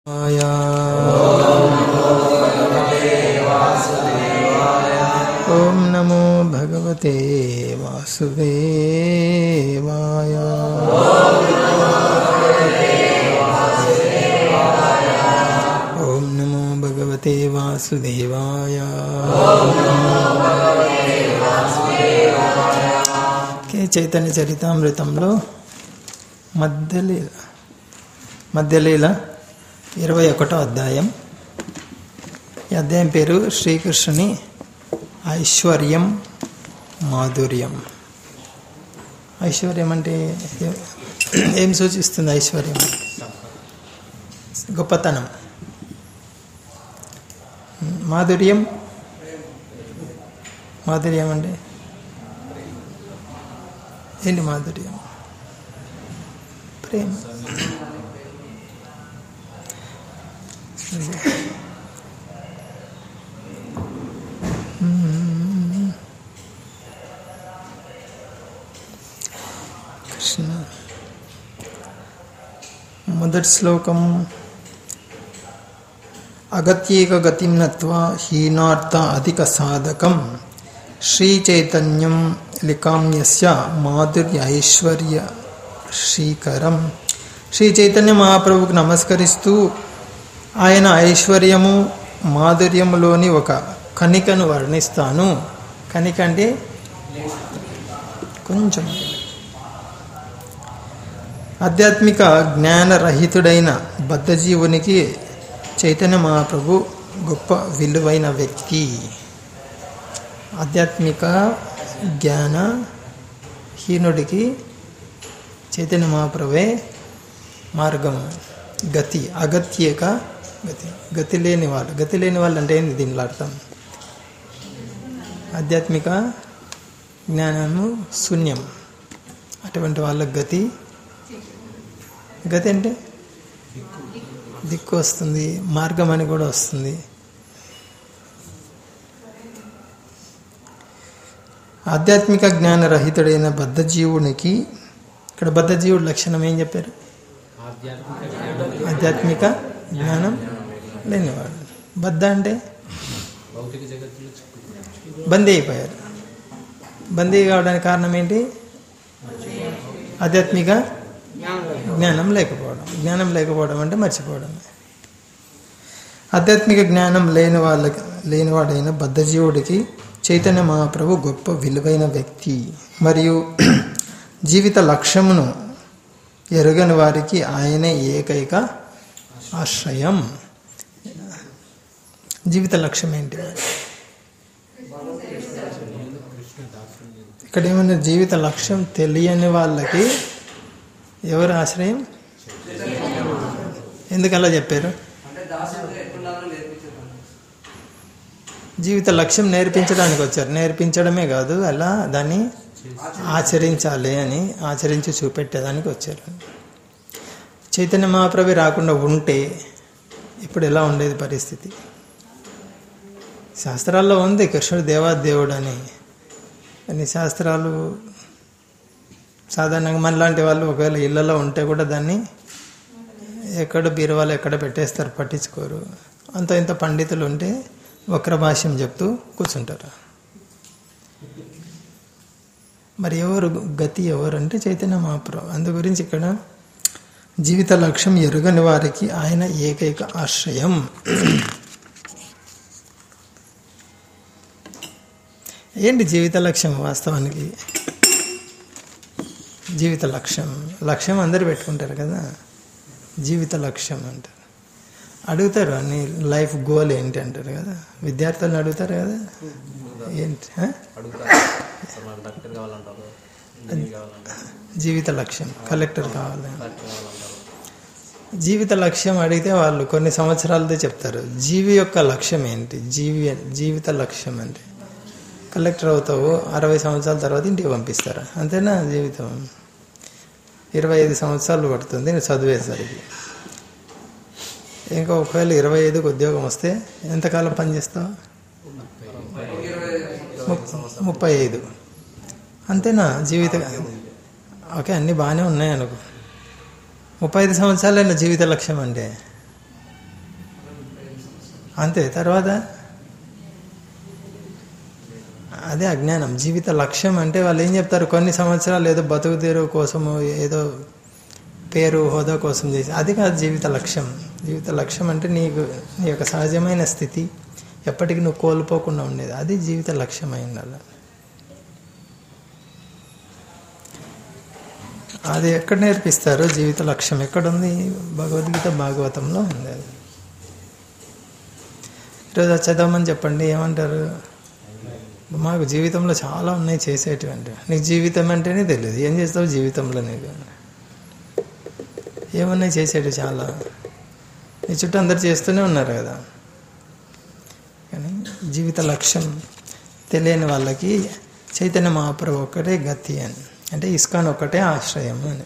ఓం నమో భగవతే వాసుదేవాయ ఓం నమో భగవతే వాసుదేవాయ కే చైతన్య చరితామృతంలో మధ్యలీల మధ్యలీల ఇరవై ఒకటో అధ్యాయం ఈ అధ్యాయం పేరు శ్రీకృష్ణుని ఐశ్వర్యం మాధుర్యం ఐశ్వర్యం అంటే ఏ- ఏం సూచిస్తుంది ఐశ్వర్యం గొప్పతనం మాధుర్యం మాధుర్యం అంటే ఏంటి మాధుర్యం ప్రేమ కృష్ణ మొదటి శ్లోకం అగత్యేక గతిం నత్వా హీనార్థ అధిక సాధకం శ్రీ చైతన్యం లికామ్యస్య మాధుర్య ఐశ్వర్య శ్రీకరం శ్రీ చైతన్య మహాప్రభుకు నమస్కరిస్తూ ఆయన ఐశ్వర్యము మాధుర్యములోని ఒక కణికను వర్ణిస్తాను కణిక అంటే కొంచెం ఆధ్యాత్మిక జ్ఞానరహితుడైన బద్ధజీవునికి చైతన్య మహాప్రభు గొప్ప విలువైన వ్యక్తి ఆధ్యాత్మిక జ్ఞాన హీనుడికి చైతన్య మహాప్రభే మార్గం గతి అగత్యేక గతి గతి లేని వాళ్ళు గతి లేని వాళ్ళు అంటే ఏంది దీనిలో అర్థం ఆధ్యాత్మిక జ్ఞానము శూన్యం అటువంటి వాళ్ళ గతి గతి అంటే దిక్కు వస్తుంది మార్గం అని కూడా వస్తుంది ఆధ్యాత్మిక జ్ఞాన రహితుడైన బద్ధజీవునికి ఇక్కడ బద్ధజీవుడు లక్షణం ఏం చెప్పారు ఆధ్యాత్మిక జ్ఞానం లేనివాడు బద్ధ అంటే బందీ అయిపోయారు బందీ కావడానికి కారణం ఏంటి ఆధ్యాత్మిక జ్ఞానం లేకపోవడం జ్ఞానం లేకపోవడం అంటే మర్చిపోవడం ఆధ్యాత్మిక జ్ఞానం లేని వాళ్ళకి లేనివాడైన బద్ధజీవుడికి చైతన్య మహాప్రభు గొప్ప విలువైన వ్యక్తి మరియు జీవిత లక్ష్యమును ఎరగని వారికి ఆయనే ఏకైక ఆశ్రయం జీవిత లక్ష్యం ఏంటి ఇక్కడ ఏమన్నా జీవిత లక్ష్యం తెలియని వాళ్ళకి ఎవరు ఆశ్రయం ఎందుకు అలా చెప్పారు జీవిత లక్ష్యం నేర్పించడానికి వచ్చారు నేర్పించడమే కాదు అలా దాన్ని ఆచరించాలి అని ఆచరించి చూపెట్టేదానికి వచ్చారు చైతన్య మహాప్రభు రాకుండా ఉంటే ఇప్పుడు ఎలా ఉండేది పరిస్థితి శాస్త్రాల్లో ఉంది కృష్ణుడు దేవాదేవుడు అని కొన్ని శాస్త్రాలు సాధారణంగా మనలాంటి వాళ్ళు ఒకవేళ ఇళ్లలో ఉంటే కూడా దాన్ని ఎక్కడ బీరువాలు ఎక్కడ పెట్టేస్తారు పట్టించుకోరు అంత ఇంత పండితులు ఉంటే వక్ర భాష్యం చెప్తూ కూర్చుంటారు మరి ఎవరు గతి ఎవరు అంటే చైతన్య మహాప్రభు అందు గురించి ఇక్కడ జీవిత లక్ష్యం ఎరుగని వారికి ఆయన ఏకైక ఆశ్రయం ఏంటి జీవిత లక్ష్యం వాస్తవానికి జీవిత లక్ష్యం లక్ష్యం అందరు పెట్టుకుంటారు కదా జీవిత లక్ష్యం అంటారు అడుగుతారు నీ లైఫ్ గోల్ ఏంటి అంటారు కదా విద్యార్థులను అడుగుతారు కదా ఏంటి ఆ? సార్ మాకు డాక్టర్ కావాలంటారు ఇంజనీర్ కావాలంటారు జీవిత లక్ష్యం కలెక్టర్ కావాలి డాక్టర్ కావాలంటారు జీవిత లక్ష్యం అడిగితే వాళ్ళు కొన్ని సంవత్సరాలతో చెప్తారు జీవి యొక్క లక్ష్యం ఏంటి జీవి జీవిత లక్ష్యం అంటే కలెక్టర్ అవుతావు అరవై సంవత్సరాల తర్వాత ఇంటికి పంపిస్తారు అంతేనా జీవితం ఇరవై ఐదు సంవత్సరాలు పడుతుంది నువ్వు చదివేసరికి ఇంకా ఒకవేళ ఇరవై ఐదుకి ఉద్యోగం వస్తే ఎంతకాలం పనిచేస్తావు ముప్- ముప్పై ఐదు అంతేనా జీవిత ఓకే అన్నీ బాగానే ఉన్నాయి అనుకో ముప్పై ఐదు సంవత్సరాలైన జీవిత లక్ష్యం అంటే అంతే తర్వాత అదే అజ్ఞానం జీవిత లక్ష్యం అంటే వాళ్ళు ఏం చెప్తారు కొన్ని సంవత్సరాలు ఏదో బతుకు తెరువు కోసము ఏదో పేరు హోదా కోసం చేసి అది కాదు జీవిత లక్ష్యం జీవిత లక్ష్యం అంటే నీకు నీ యొక్క సహజమైన స్థితి ఎప్పటికీ నువ్వు కోల్పోకుండా ఉండేది అది జీవిత లక్ష్యం అయి ఉండాలి అది ఎక్కడ నేర్పిస్తారు జీవిత లక్ష్యం ఎక్కడుంది భగవద్గీత భాగవతంలో ఉంది అది ఈరోజు అది చదవమని చెప్పండి ఏమంటారు మాకు జీవితంలో చాలా ఉన్నాయి చేసేటువంటి నీకు జీవితం అంటేనే తెలియదు ఏం చేస్తావు జీవితంలో నీకు ఏమున్నాయి చేసేటి చాలా నీ చుట్టూ అందరు చేస్తూనే ఉన్నారు కదా కానీ జీవిత లక్ష్యం తెలియని వాళ్ళకి చైతన్య మహాప్రభు ఒక్కటే గతి అని అంటే ఇస్కాన్ ఒక్కటే ఆశ్రయం అని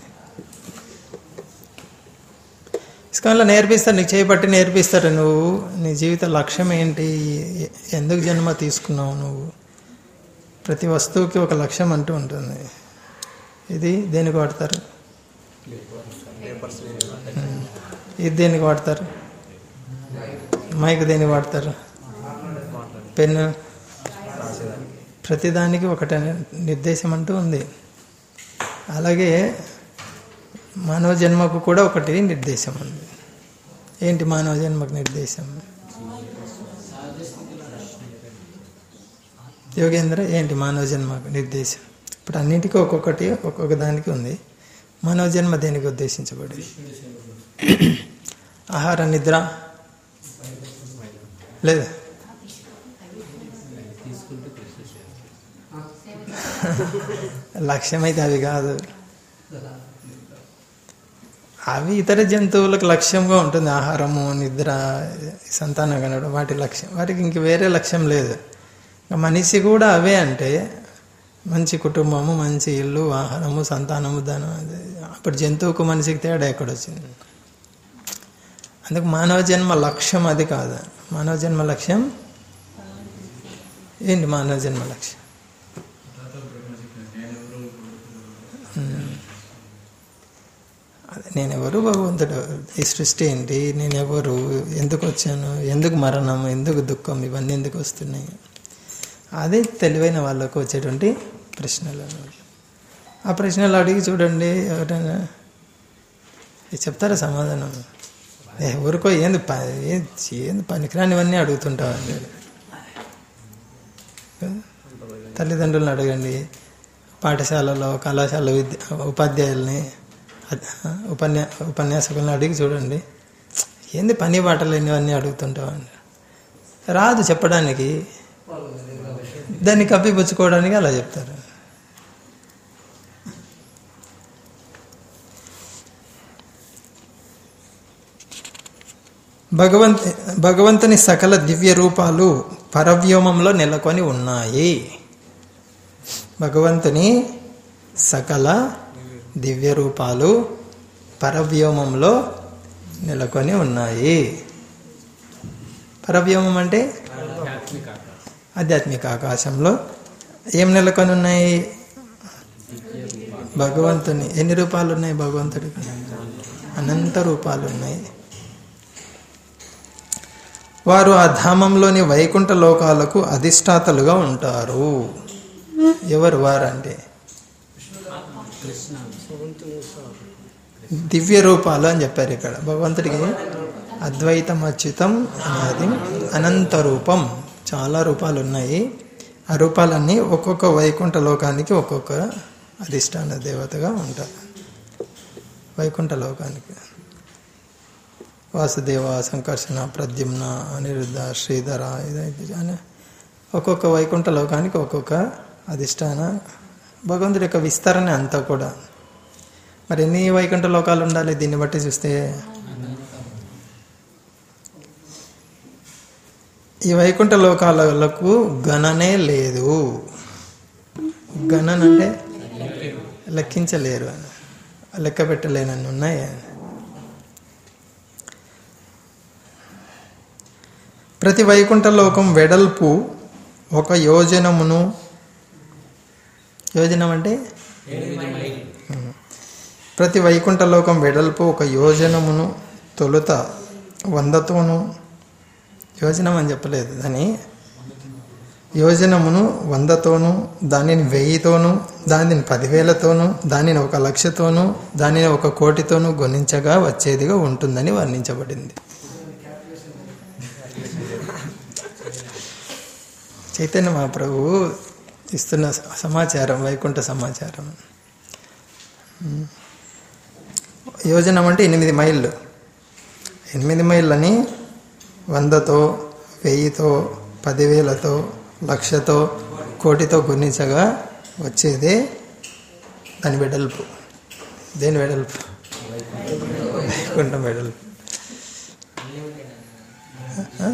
ఇస్కాన్లో నేర్పిస్తారు నీకు చేయబట్టి నేర్పిస్తారు నువ్వు నీ జీవిత లక్ష్యం ఏంటి ఎందుకు జన్మ తీసుకున్నావు నువ్వు ప్రతి వస్తువుకి ఒక లక్ష్యం అంటూ ఉంటుంది ఇది దేనికి వాడతారు పేపర్స్ ఉమ్. ఇది దేనికి వాడతారు మైక్ దేనికి వాడతారు మాట్లాడి పెన్ను రాసేదానికి ప్రతిదానికి ఒకటే నిర్దేశం అంటూ ఉంది అలాగే మానవ జన్మకు కూడా ఒకటి నిర్దేశం ఉంది ఏంటి మానవ జన్మకు నిర్దేశం యోగేంద్ర ఏంటి మానవ జన్మకు నిర్దేశం ఇప్పుడు అన్నింటికీ ఒక్కొక్కటి ఒక్కొక్క దానికి ఉంది మానవ జన్మ దేనికి ఉద్దేశించబడింది ఆహార నిద్ర లేదా లక్ష్యం అయితే అవి కాదు అవి ఇతర జంతువులకు లక్ష్యంగా ఉంటుంది ఆహారము నిద్ర సంతానం కనడం వాటి లక్ష్యం వాటికి ఇంక వేరే లక్ష్యం లేదు ఇంకా మనిషి కూడా అవే అంటే మంచి కుటుంబము మంచి ఇల్లు ఆహారము సంతానము ధనం అది. అప్పుడు జంతువుకు మనిషికి తేడా ఎక్కడొచ్చింది అందుకు మానవ జన్మ లక్ష్యం అది కాదు మానవ జన్మ లక్ష్యం ఏంటి మానవ జన్మ లక్ష్యం ఉమ్. అదే నేనెవరు భగవంతుడు ఈ సృష్టి ఏంటి నేనెవరు ఎందుకు వచ్చాను ఎందుకు మరణం ఎందుకు దుఃఖం ఇవన్నీ ఎందుకు వస్తున్నాయి అదే తెలివైన వాళ్ళకు వచ్చేటువంటి ప్రశ్నలు అన్నమాట. ఆ ప్రశ్నలు అడిగి చూడండి ఎవరైనా ఇది చెప్తారా సమాధానం ఏ ఊరికో ఏంది ప- ఏ- ఏంది పనికిరానివన్నీ అడుగుతుంటావండి తల్లిదండ్రులను అడగండి పాఠశాలలో కళాశాల విద్య ఉపాధ్యాయుల్ని అద్- ఉపన్యా ఉపన్యాసకులను అడిగి చూడండి ఏంది పని బాటలు ఇవన్నీ అడుగుతుంటామండి రాదు చెప్పడానికి దాన్ని కప్పిపుచ్చుకోవడానికి అలా చెప్తారు భగవంత్ భగవంతుని సకల దివ్య రూపాలు పరవ్యోమంలో నెలకొని ఉన్నాయి భగవంతుని సకల దివ్య రూపాలు పరవ్యోమంలో నెలకొని ఉన్నాయి పరవ్యోమం అంటే ఆధ్యాత్మిక ఆకాశంలో ఏం నెలకొని ఉన్నాయి భగవంతుని ఎన్ని రూపాలు ఉన్నాయి భగవంతుడికి అనంత రూపాలు ఉన్నాయి వారు ఆ ధామంలోని వైకుంఠ లోకాలకు అధిష్టాతలుగా ఉంటారు ఎవరు వారంటే దివ్య రూపాలు అని చెప్పారు ఇక్కడ భగవంతుడికి అద్వైతం అచ్యుతం అనేది అనంత రూపం చాలా రూపాలు ఉన్నాయి ఆ రూపాలన్నీ ఒక్కొక్క వైకుంఠ లోకానికి ఒక్కొక్క అధిష్టాన దేవతగా ఉంటారు వైకుంఠ లోకానికి వాసుదేవ సంకర్షణ ప్రద్యుమ్న అనిరుద్ధ శ్రీధర ఇదైతే అని ఒక్కొక్క వైకుంఠ లోకానికి ఒక్కొక్క అధిష్టాన భగవంతుడి యొక్క విస్తరణ అంతా కూడా మరి ఎన్ని వైకుంఠ లోకాలు ఉండాలి దీన్ని బట్టి చూస్తే ఈ వైకుంఠ లోకాలకు గణనే లేదు గణన అంటే లెక్కించలేరు అని లెక్క పెట్టలేనని ఉన్నాయి ప్రతి వైకుంఠ లోకం వెడల్పు ఒక యోజనమును యోజనం అంటే ఉమ్. ప్రతి వైకుంఠ లోకం వెడల్పు ఒక యోజనమును తొలుత వందతోనూ యోజనం అని చెప్పలేదు దాని యోజనమును వందతోనూ దానిని వెయ్యితోనూ దానిని పదివేలతోనూ దానిని ఒక లక్షతోనూ దానిని ఒక కోటితోనూ గుణించగా వచ్చేదిగా ఉంటుందని వర్ణించబడింది చైతన్య మహాప్రభు ఇస్తున్న సమాచారం వైకుంఠ సమాచారం ఉమ్. యోజనం అంటే ఎనిమిది మైళ్ళు ఎనిమిది మైళ్ళని వందతో వెయ్యితో పదివేలతో లక్షతో కోటితో గుణించగా వచ్చేదే దాని వెడల్పు దేని వెడల్పు వైకుంఠం వెడల్పు ఆ?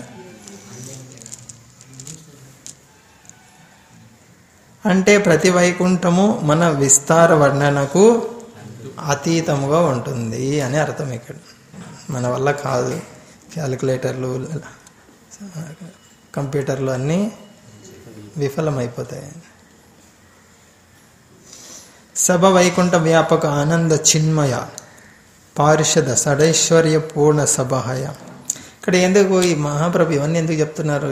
అంటే ప్రతి వైకుంఠము మన విస్తార వర్ణనకు అతీతముగా ఉంటుంది అని అర్థం ఇక్కడ మన వల్ల కాదు క్యాలిక్యులేటర్లు కంప్యూటర్లు అన్నీ విఫలమైపోతాయి సభ వైకుంఠ వ్యాపక ఆనంద చిన్మయ పారిషద షడైశ్వర్య పూర్ణ సభహయ ఇక్కడ ఎందుకు ఈ మహాప్రభు ఇవన్నీ ఎందుకు చెప్తున్నారు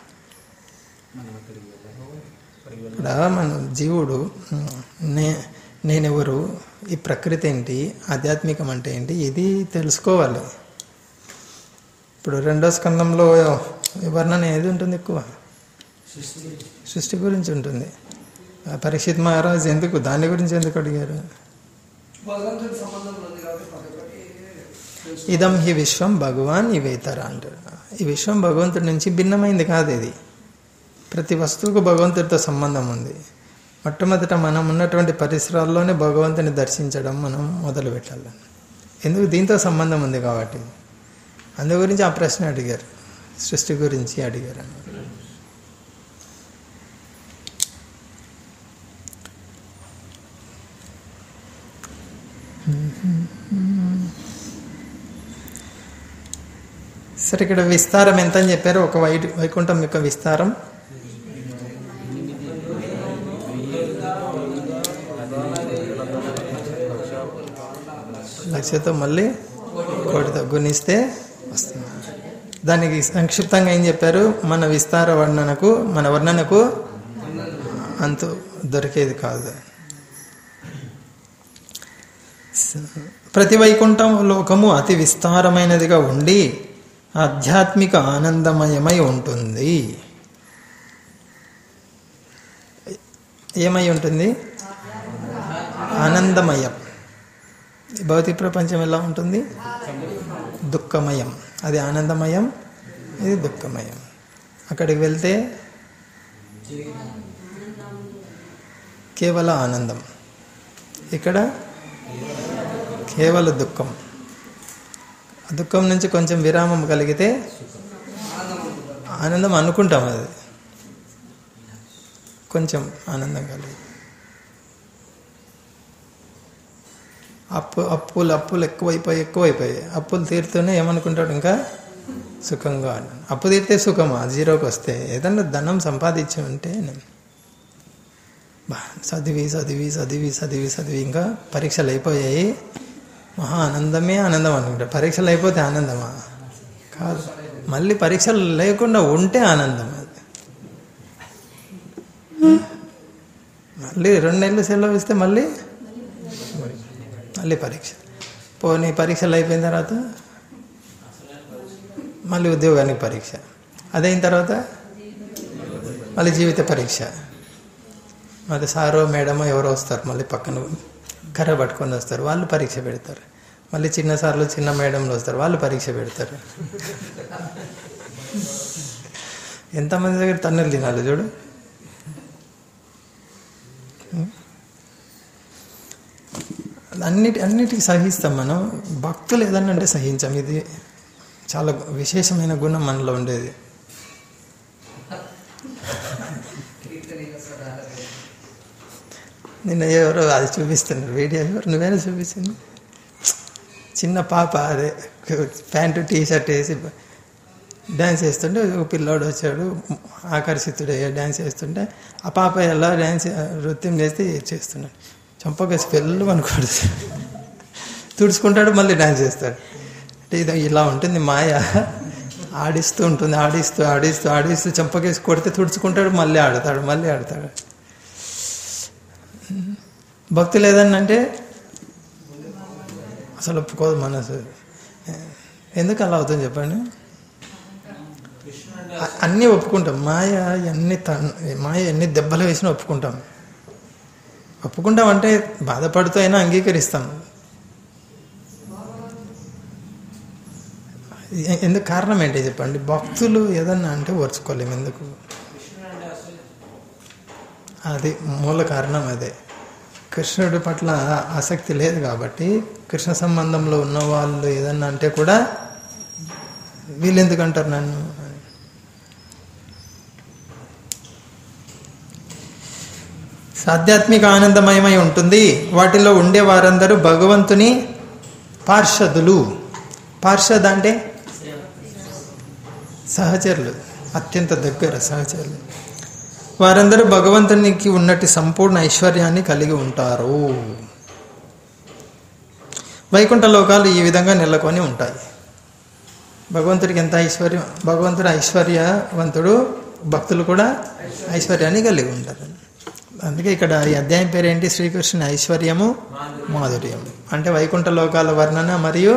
ఇక్కడ మన జీవుడు నే నేనెవరు ఈ ప్రకృతి ఏంటి ఆధ్యాత్మికం అంటే ఏంటి ఇది తెలుసుకోవాలి ఇప్పుడు రెండో స్కందంలో వర్ణన ఏది ఉంటుంది ఎక్కువ సృష్టి గురించి ఉంటుంది ఆ పరీక్షిత్ మహారాజ్ ఎందుకు దాని గురించి ఎందుకు అడిగారు భగవంతుడి సంబంధంలో ఉంది కాబట్టి ప్రతి ఒక్కటి ఇదం హి విశ్వం భగవాన్ ఇవేతర అంటారు ఈ విశ్వం భగవంతుడి నుంచి భిన్నమైంది కాదు ఇది ప్రతి వస్తువుకు భగవంతుడితో సంబంధం ఉంది మొట్టమొదట మనం ఉన్నటువంటి పరిసరాల్లోనే భగవంతుని దర్శించడం మనం మొదలు పెట్టాలి ఎందుకు దీంతో సంబంధం ఉంది కాబట్టి అందు గురించి ఆ ప్రశ్న అడిగారు సృష్టి గురించి అడిగారు అన్నమాట. సరే ఇక్కడ విస్తారం ఎంత అని చెప్పారు ఒక వై వైకుంఠం యొక్క విస్తారం లక్షతో మళ్ళీ కోటితో గుణిస్తే వస్తుంది దానికి సంక్షిప్తంగా ఏం చెప్పారు మన విస్తార వర్ణనకు మన వర్ణనకు అంతు దొరికేది కాదు ప్రతి వైకుంఠం లోకము అతి విస్తారమైనదిగా ఉండి ఆధ్యాత్మిక ఆనందమయమై ఉంటుంది ఏమై ఉంటుంది ఆనందమయం ఈ భౌతిక ప్రపంచం ఎలా ఉంటుంది దుఃఖమయం అది ఆనందమయం ఇది దుఃఖమయం అక్కడికి వెళ్తే కేవల ఆనందం ఇక్కడ కేవల దుఃఖం ఆ దుఃఖం నుంచి కొంచెం విరామం కలిగితే ఆనందం అనుకుంటాం అది కొంచెం ఆనందం కలిగి అప్పు అప్పులు అప్పులు ఎక్కువైపోయి ఎక్కువైపోయాయి అప్పులు తీరుతూనే ఏమనుకుంటాడు ఇంకా సుఖంగా ఉన్నాను. అప్పు తీరితే సుఖమా జీరోకి వస్తే ఏదన్నా ధనం సంపాదించి ఉంటే నేను బా చదివి చదివి చదివి చదివి చదివి ఇంకా పరీక్షలు అయిపోయాయి మహా ఆనందమే ఆనందం అనుకుంటారు పరీక్షలు అయిపోతే ఆనందమా కాదు మళ్ళీ పరీక్షలు లేకుండా ఉంటే ఆనందం అది మళ్ళీ రెండు నెలలు సెలవు ఇస్తే మళ్ళీ మళ్ళీ పరీక్ష పోనీ పరీక్షలు అయిపోయిన తర్వాత మళ్ళీ ఉద్యోగానికి పరీక్ష అదైన తర్వాత మళ్ళీ జీవిత పరీక్ష మళ్ళీ సారో మేడమో ఎవరో వస్తారు మళ్ళీ పక్కన కర్ర పట్టుకొని వస్తారు వాళ్ళు పరీక్ష పెడతారు మళ్ళీ చిన్న సార్లు చిన్న మేడంలు వస్తారు వాళ్ళు పరీక్ష పెడతారు ఎంతమంది దగ్గర తన్నులు తినాలి చూడు అన్నిటి అన్నిటికీ సహిస్తాం మనం భక్తులు ఏదన్నా అంటే సహించాం ఇది చాలా విశేషమైన గుణం మనలో ఉండేది కీర్తనీయ సదా నిన్న ఎవరో అది చూపిస్తున్నారు వీడియో ఎవరు నువ్వేనా చూపించింది చిన్న పాప అదే ప్యాంటు టీ షర్ట్ వేసి డ్యాన్స్ చేస్తుంటే ఒక పిల్లోడు వచ్చాడు ఆకర్షితుడయ్యా డ్యాన్స్ చేస్తుంటే ఆ పాప ఎలా డ్యాన్స్ నృత్యం చేస్తే చేస్తున్నాడు చంపకేసి పెళ్ళు అనుకోడు తుడుచుకుంటాడు మళ్ళీ డ్యాన్స్ చేస్తాడు అంటే ఇది ఇలా ఉంటుంది మాయ ఆడిస్తూ ఉంటుంది ఆడిస్తూ ఆడిస్తూ ఆడిస్తూ చెంపకేసి కొడితే తుడుచుకుంటాడు మళ్ళీ ఆడతాడు మళ్ళీ ఆడతాడు భక్తులు ఏదన్నా అంటే అసలు ఒప్పుకోదు మనసు ఎందుకు అలా అవుతుంది చెప్పండి అ- అన్నీ ఒప్పుకుంటాం మాయ ఎన్ని తన్ మాయ ఎన్ని దెబ్బలు వేసినా ఒప్పుకుంటాం ఒప్పుకుంటాం అంటే బాధపడుతూ అయినా అంగీకరిస్తాం ఎ- ఎందుకు కారణం ఏంటి చెప్పండి భక్తులు ఏదన్నా అంటే ఓర్చుకోలేము ఎందుకు అది మూల కారణం అదే కృష్ణుడి పట్ల ఆసక్తి లేదు కాబట్టి కృష్ణ సంబంధంలో ఉన్న వాళ్ళు ఏదన్నా అంటే కూడా వీళ్ళు ఎందుకు అంటారు నన్ను ఆధ్యాత్మిక ఆనందమయమై ఉంటుంది వాటిలో ఉండే వారందరూ భగవంతుని పార్షదులు పార్షద్ అంటే సహచరులు అత్యంత దగ్గర సహచరులు వారందరూ భగవంతునికి ఉన్నట్టు సంపూర్ణ ఐశ్వర్యాన్ని కలిగి ఉంటారు వైకుంఠ లోకాలు ఈ విధంగా నెలకొని ఉంటాయి భగవంతుడికి ఎంత ఐశ్వర్యం భగవంతుడు ఐశ్వర్యవంతుడు భక్తులు కూడా ఐశ్వర్యాన్ని కలిగి ఉంటారు అందుకే ఇక్కడ ఈ అధ్యాయం పేరు ఏంటి శ్రీకృష్ణుని ఐశ్వర్యము మాధుర్యం అంటే వైకుంఠ లోకాల వర్ణన మరియు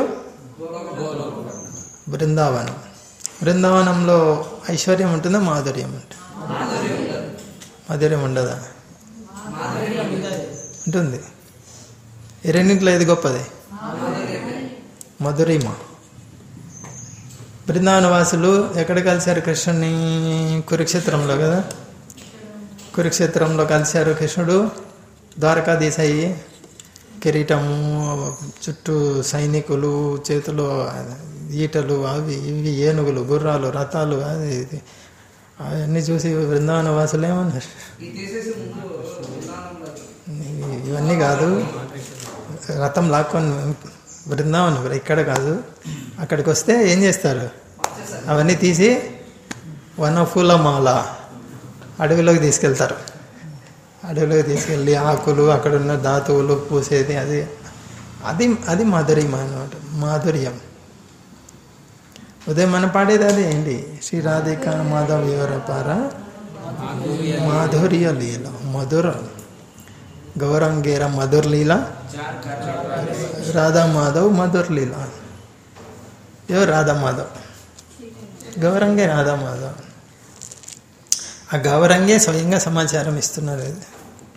బృందావనం బృందావనంలో ఐశ్వర్యం ఉంటుందా మాధుర్యం ఉంటుంది మాధుర్యం ఉండదా ఉంటుంది ఈ రెండింటిలో ఏది గొప్పది మధురిమ బృందావన వాసులు ఎక్కడ కలిశారు కృష్ణుని కురుక్షేత్రంలో కదా కురుక్షేత్రంలో కలిశారు కృష్ణుడు ద్వారకాధీశ అయ్యి కిరీటము చుట్టూ సైనికులు చేతిలో ఈటలు అవి ఇవి ఏనుగులు గుర్రాలు రథాలు అది ఇది అవన్నీ చూసి బృందావన వాసులు ఏమన్నారు ఇది తీసేసి ముందు విధానంలో ఇవి- ఇవన్నీ కాదు రథం లాక్కొని బృందావనం ఇక్కడ కాదు అక్కడికి వస్తే ఏం చేస్తారు అవన్నీ తీసి వనఫూల మాల అడవిలోకి తీసుకెళ్తారు అడవిలోకి తీసుకెళ్ళి ఆకులు అక్కడ ఉన్న ధాతువులు పూసేది అది అది అది మాధుర్యం అన్నమాట మాధుర్యం ఉదయం మన పాడేది అదే ఏంటి శ్రీ రాధిక మాధవ్ ఎవరపార మాధుర్య లీల మధుర గౌరంగేర మధుర్ లీల రాధా మాధవ్ మధుర్ లీల ఎవరు రాధా మాధవ్ గౌరంగే రాధా మాధవ్ ఆ గౌరంగే స్వయంగా సమాచారం ఇస్తున్నారు ఇది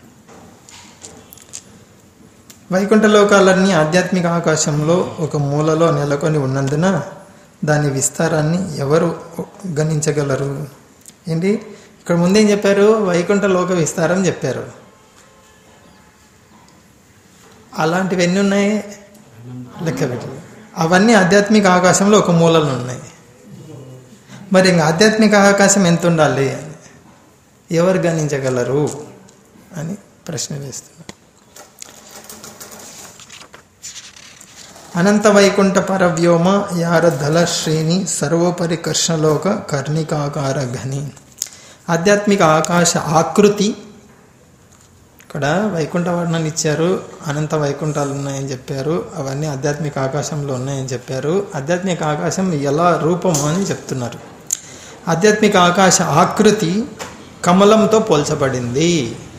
వైకుంఠ లోకాలన్నీ ఆధ్యాత్మిక ఆకాశంలో ఒక మూలలో నెలకొని ఉన్నందున దాని విస్తారాన్ని ఎవరు గణించగలరు ఏంటి ఇక్కడ ముందేం చెప్పారు వైకుంఠ లోక విస్తారం చెప్పారు అలాంటివి ఎన్ని ఉన్నాయి లెక్క పెట్టి అవన్నీ ఆధ్యాత్మిక ఆకాశంలో ఒక మూలలో ఉన్నాయి మరి ఇంకా ఆధ్యాత్మిక ఆకాశం ఎంత ఉండాలి అని ఎవరు గణించగలరు అని ప్రశ్న వేస్తున్నారు అనంత వైకుంఠ పరవ్యోమ యారధల శ్రేణి సర్వోపరి కృష్ణలోక కర్ణికాకార ఘని ఆధ్యాత్మిక ఆకాశ ఆకృతి ఇక్కడ వైకుంఠ వర్ణన ఇచ్చారు అనంత వైకుంఠాలు ఉన్నాయని చెప్పారు అవన్నీ ఆధ్యాత్మిక ఆకాశంలో ఉన్నాయని చెప్పారు ఆధ్యాత్మిక ఆకాశం ఎలా రూపం అని చెప్తున్నారు ఆధ్యాత్మిక ఆకాశ ఆకృతి కమలంతో పోల్చబడింది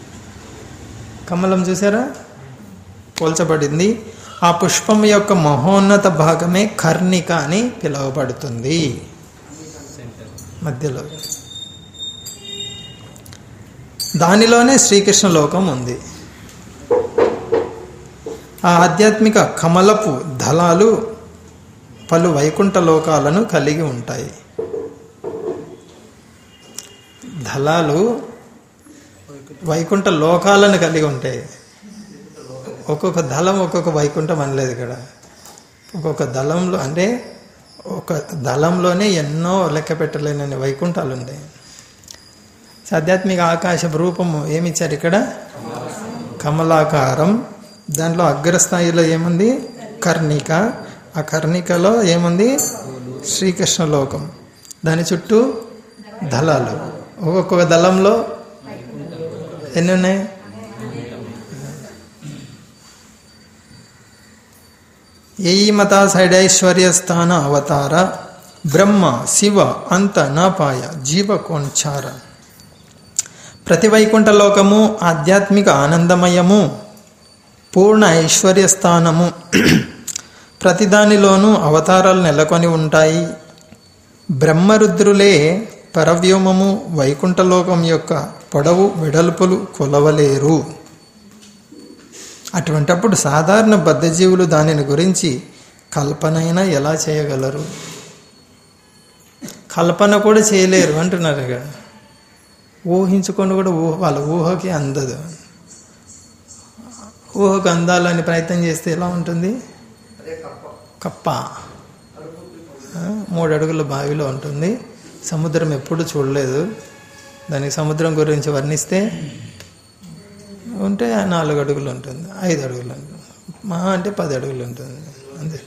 కమలం చూసారా పోల్చబడింది ఆ పుష్పం యొక్క మహోన్నత భాగమే కర్ణిక అని పిలువబడుతుంది మధ్యలో దానిలోనే శ్రీకృష్ణ లోకం ఉంది ఆ ఆధ్యాత్మిక కమలపు దళాలు పలు వైకుంఠ లోకాలను కలిగి ఉంటాయి దళాలు వైకుంఠ లోకాలను కలిగి ఉంటాయి ఒక్కొక్క దళం ఒక్కొక్క వైకుంఠం అనలేదు ఇక్కడ ఒక్కొక్క దళంలో అంటే ఒక దళంలోనే ఎన్నో లెక్క పెట్టలేనని వైకుంఠాలు ఉన్నాయి ఆధ్యాత్మిక ఆకాశ రూపము ఏమిచ్చారు ఇక్కడ కమలాకారం దాంట్లో అగ్రస్థాయిలో ఏముంది కర్ణిక ఆ కర్ణికలో ఏముంది శ్రీకృష్ణ లోకం దాని చుట్టూ దళాలు ఒక్కొక్క దళంలో ఎన్ని ఉన్నాయి ఏయి మత సైడైశ్వర్య స్థాన అవతార బ్రహ్మ శివ అంత నాపాయ జీవ కొంచార ప్రతి వైకుంఠ లోకము ఆధ్యాత్మిక ఆనందమయము పూర్ణ ఐశ్వర్య స్థానము ప్రతిదానిలోనూ అవతారాలు నెలకొని ఉంటాయి బ్రహ్మరుద్రులే పరవ్యోమము వైకుంఠలోకం యొక్క పొడవు వెడల్పులు కొలవలేరు అటువంటప్పుడు సాధారణ బద్ధజీవులు దానిని గురించి కల్పనైనా ఎలా చేయగలరు కల్పన కూడా చేయలేరు అంటున్నారు ఇక్కడ ఊహించుకొని కూడా ఊహ వాళ్ళ ఊహకి అందదు ఊహకు అందాలని ప్రయత్నం చేస్తే ఎలా ఉంటుంది అదే కప్ప కప్ప ఆ, మూడు అడుగుల బావిలో ఉంటుంది సముద్రం ఎప్పుడు చూడలేదు దానికి సముద్రం గురించి వర్ణిస్తే ఉంటే నాలుగు అడుగులు ఉంటుంది ఐదు అడుగులు ఉంటుంది మహా అంటే పది అడుగులు ఉంటుంది అంతే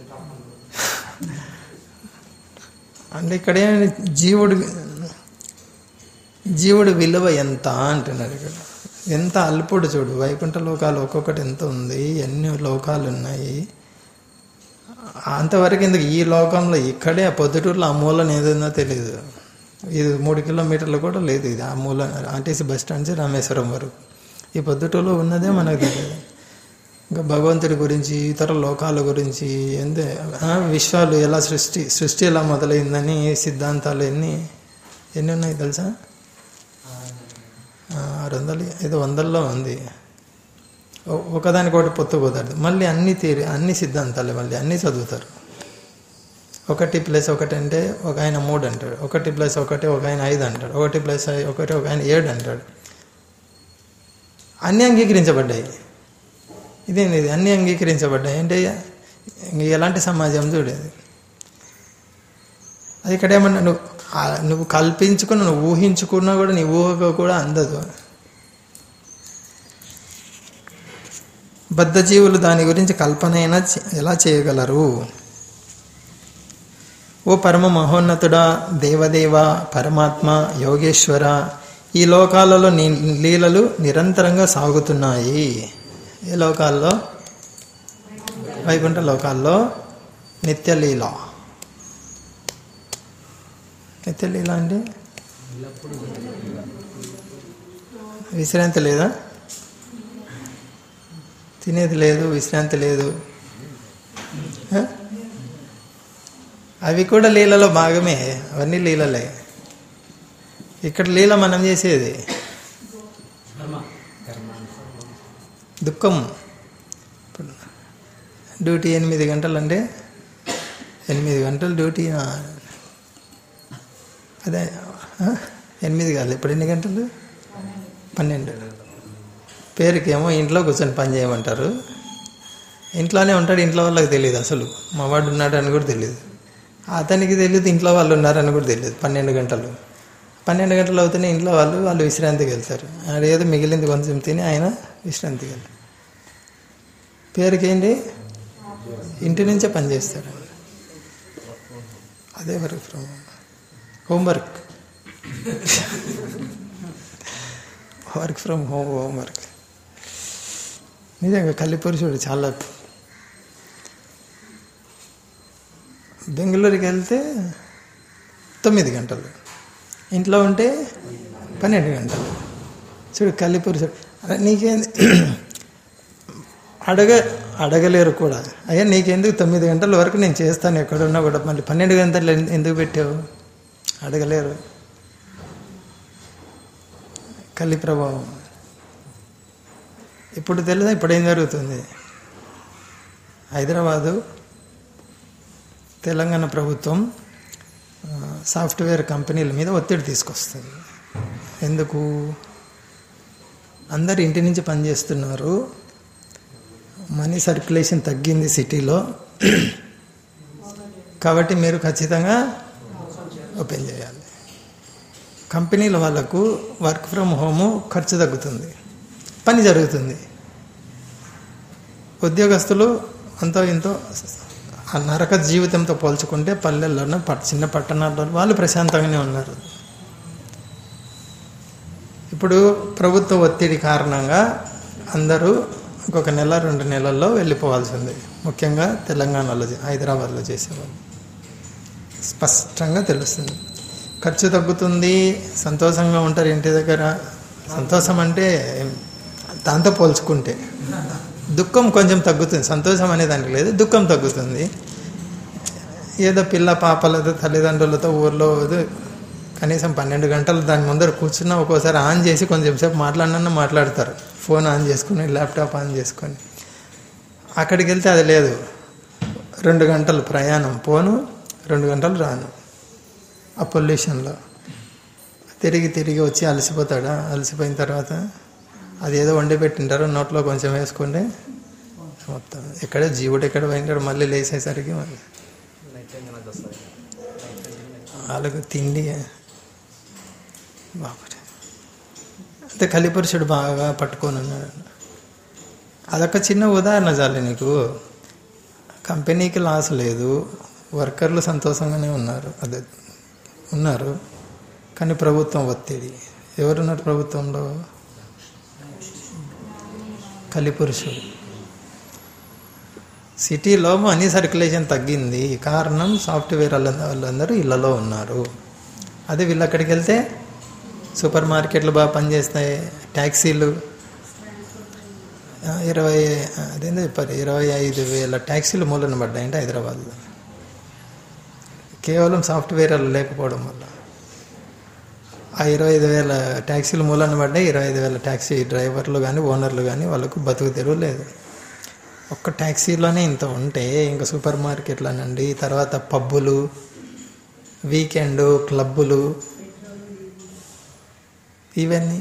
అంటే ఇక్కడే జీవుడు జీవుడి విలువ ఎంత అంటున్నారు ఇక్కడ ఎంత అల్పుడు చూడు వైకుంఠ లోకాలు ఒక్కొక్కటి ఎంత ఉంది ఎన్ని లోకాలు ఉన్నాయి అంతవరకు ఎందుకు ఈ లోకంలో ఇక్కడే ఆ పొద్దుటూరులో ఆ మూలన ఏదైందో తెలియదు ఇది మూడు కిలోమీటర్లు కూడా లేదు ఇది ఆ మూల ఆర్టీసీ బస్ స్టాండ్ నుంచి రామేశ్వరం వరకు ఈ పొద్దుటూరులో ఉన్నదే మనకు తెలియదు ఇంకా భగవంతుడి గురించి ఇతర లోకాల గురించి ఎందే ఆ, విశ్వాలు ఎలా సృష్టి సృష్టి ఎలా మొదలైందని సిద్ధాంతాలు ఎన్ని ఎన్ని ఉన్నాయి తెలుసా ఆ, ఆరు వందలు ఐదు వందల్లో ఉంది ఒ- ఒకదానికొకటి పొత్తు కుదరదు మళ్ళీ అన్ని తీరి అన్ని సిద్ధాంతాలే మళ్ళీ అన్నీ చదువుతారు ఒకటి ప్లస్ ఒకటి అంటే ఒక ఆయన మూడు అంటాడు ఒకటి ప్లస్ ఒకటి ఒక ఆయన ఐదు అంటాడు ఒకటి ప్లస్ ఐ- ఒకటి ఒక ఆయన ఏడు అంటాడు అన్నీ అంగీకరించబడ్డాయి ఇదేంది ఇది అన్నీ అంగీకరించబడ్డాయి అంటే ఇంక ఎలాంటి సమాజం చూడేది అది ఇక్కడ ఏమన్నా నువ్వు ఆ నువ్వు కల్పించుకున్న నువ్వు ఊహించుకున్నా కూడా నీ ఊహకు కూడా అందదు బద్ధజీవులు దాని గురించి కల్పన అయినా చే- ఎలా చేయగలరు ఓ పరమ మహోన్నతుడా దేవదేవ పరమాత్మ యోగేశ్వర ఈ లోకాలలో నీ లీలలు నిరంతరంగా సాగుతున్నాయి ఏ లోకాల్లో వైకుంఠ లోకాల్లో నిత్యలీల నిత్యలీల అంటే విశ్రాంతి లేదా తినేది లేదు విశ్రాంతి లేదు ఆ? అవి కూడా లీలలో భాగమే అవన్నీ లీలలే ఇక్కడ లీల మనం చేసేది దుఃఖం ఇప్పుడు డ్యూటీ ఎనిమిది గంటలు అంటే ఎనిమిది గంటలు డ్యూటీ ఆ, అదే ఆ? ఎనిమిది కాదు ఇప్పుడు ఎన్ని గంటలు పన్నెండు పేరుకేమో ఇంట్లో కూర్చొని పని చేయమంటారు ఇంట్లోనే ఉంటాడు ఇంట్లో వాళ్ళకి తెలియదు అసలు మా వాడు ఉన్నాడు అని కూడా తెలియదు అతనికి తెలియదు ఇంట్లో వాళ్ళు ఉన్నారని కూడా తెలియదు పన్నెండు గంటలు పన్నెండు గంటలు అవుతూనే ఇంట్లో వాళ్ళు వాళ్ళు విశ్రాంతికి వెళ్తారు ఆడ ఏదో మిగిలింది కొంచెం తిని ఆయన విశ్రాంతికి వెళ్తారు పేరుకేంటి ఇంటి నుంచే పని చేస్తాడు అదే work from homework work from home homework నిజంగా కలిపురుషుడు చాలా బెంగళూరుకి వెళ్తే తొమ్మిది గంటలు ఇంట్లో ఉంటే పన్నెండు గంటలు చూడు కలిపురుషుడు అరే నీకేంది అడగ అడగలేరు కూడా అయ్యా నీకెందుకు తొమ్మిది గంటల వరకు నేను చేస్తాను ఎక్కడున్నా కూడా మళ్ళీ పన్నెండు గంటలు ఎన్- ఎందుకు పెట్టావు అడగలేరు కలి ప్రభావం ఇప్పుడు తెలుసా ఇప్పుడు ఏం జరుగుతుంది హైదరాబాదు తెలంగాణ ప్రభుత్వం ఆ, సాఫ్ట్వేర్ కంపెనీల మీద ఒత్తిడి తీసుకొస్తుంది ఎందుకు అందరు ఇంటి నుంచి పనిచేస్తున్నారు మనీ సర్క్యులేషన్ తగ్గింది సిటీలో కాబట్టి మీరు ఖచ్చితంగా ఓపెన్ చేయాలి కంపెనీల వాళ్ళకు వర్క్ ఫ్రమ్ హోము ఖర్చు తగ్గుతుంది పని జరుగుతుంది ఉద్యోగస్తులు అంతో ఇంతో ఆ నరక జీవితంతో పోల్చుకుంటే పల్లెల్లోనూ పట్- చిన్న పట్టణాల్లో వాళ్ళు ప్రశాంతంగానే ఉన్నారు ఇప్పుడు ప్రభుత్వ ఒత్తిడి కారణంగా అందరూ ఇంకొక నెల రెండు నెలల్లో వెళ్ళిపోవాల్సింది ముఖ్యంగా తెలంగాణలో చే- హైదరాబాద్లో చేసేవాళ్ళు స్పష్టంగా తెలుస్తుంది ఖర్చు తగ్గుతుంది సంతోషంగా ఉంటారు ఇంటి దగ్గర సంతోషం అంటే దాంతో పోల్చుకుంటే దుఃఖం కొంచెం తగ్గుతుంది సంతోషం అనే దానికి లేదు దుఃఖం తగ్గుతుంది ఏదో పిల్ల పాపలతో తల్లిదండ్రులతో ఊర్లో ఏదో కనీసం పన్నెండు గంటలు దాని ముందర కూర్చున్నా ఒక్కోసారి ఆన్ చేసి కొంచెం సేపు మాట్లాడినా మాట్లాడతారు ఫోన్ ఆన్ చేసుకుని ల్యాప్టాప్ ఆన్ చేసుకొని అక్కడికి వెళ్తే అది లేదు రెండు గంటలు ప్రయాణం పోను రెండు గంటలు రాను ఆ పొల్యూషన్లో తిరిగి తిరిగి వచ్చి అలసిపోతాడా అలసిపోయిన తర్వాత అది ఏదో వండి పెట్టింటారు నోట్లో కొంచెం వేసుకుంటే మొత్తం ఎక్కడో జీవుడు ఎక్కడ పోయింటాడు మళ్ళీ లేచేసరికి మళ్ళీ నైట్ టైం కనుక వస్తుంది వాళ్ళకు తిండి బాబరే అంటే కలిపురుషుడు బాగా పట్టుకొని ఉన్నాడు అదొక చిన్న ఉదాహరణ చాలు నీకు కంపెనీకి లాస్ లేదు వర్కర్లు సంతోషంగానే ఉన్నారు అదే ఉన్నారు కానీ ప్రభుత్వం ఒత్తిడి ఎవరున్నారు ప్రభుత్వంలో కలిపురుషుడు సిటీలో మనీ సర్క్యులేషన్ తగ్గింది కారణం సాఫ్ట్వేర్ వాళ్ళ వాళ్ళందరూ ఇళ్లలో ఉన్నారు అదే వీళ్ళు అక్కడికి వెళ్తే సూపర్ మార్కెట్లు బాగా పనిచేస్తాయి ట్యాక్సీలు ఆ, ఇరవై అదేందో చెప్పారు ఇరవై ఐదు వేల ట్యాక్సీలు మూలన పడ్డాయంటే హైదరాబాద్లో కేవలం సాఫ్ట్వేర్ వాళ్ళు లేకపోవడం వల్ల ఆ ఇరవై ఐదు వేల ట్యాక్సీలు మూలన పడ్డాయి ఇరవై ఐదు వేల ట్యాక్సీ డ్రైవర్లు కానీ ఓనర్లు కానీ వాళ్ళకు బతుకు తెరువు లేదు ఒక్క ట్యాక్సీలోనే ఇంత ఉంటే ఇంకా సూపర్ మార్కెట్లనండి తర్వాత పబ్బులు వీకెండ్ క్లబ్బులు ఇవన్నీ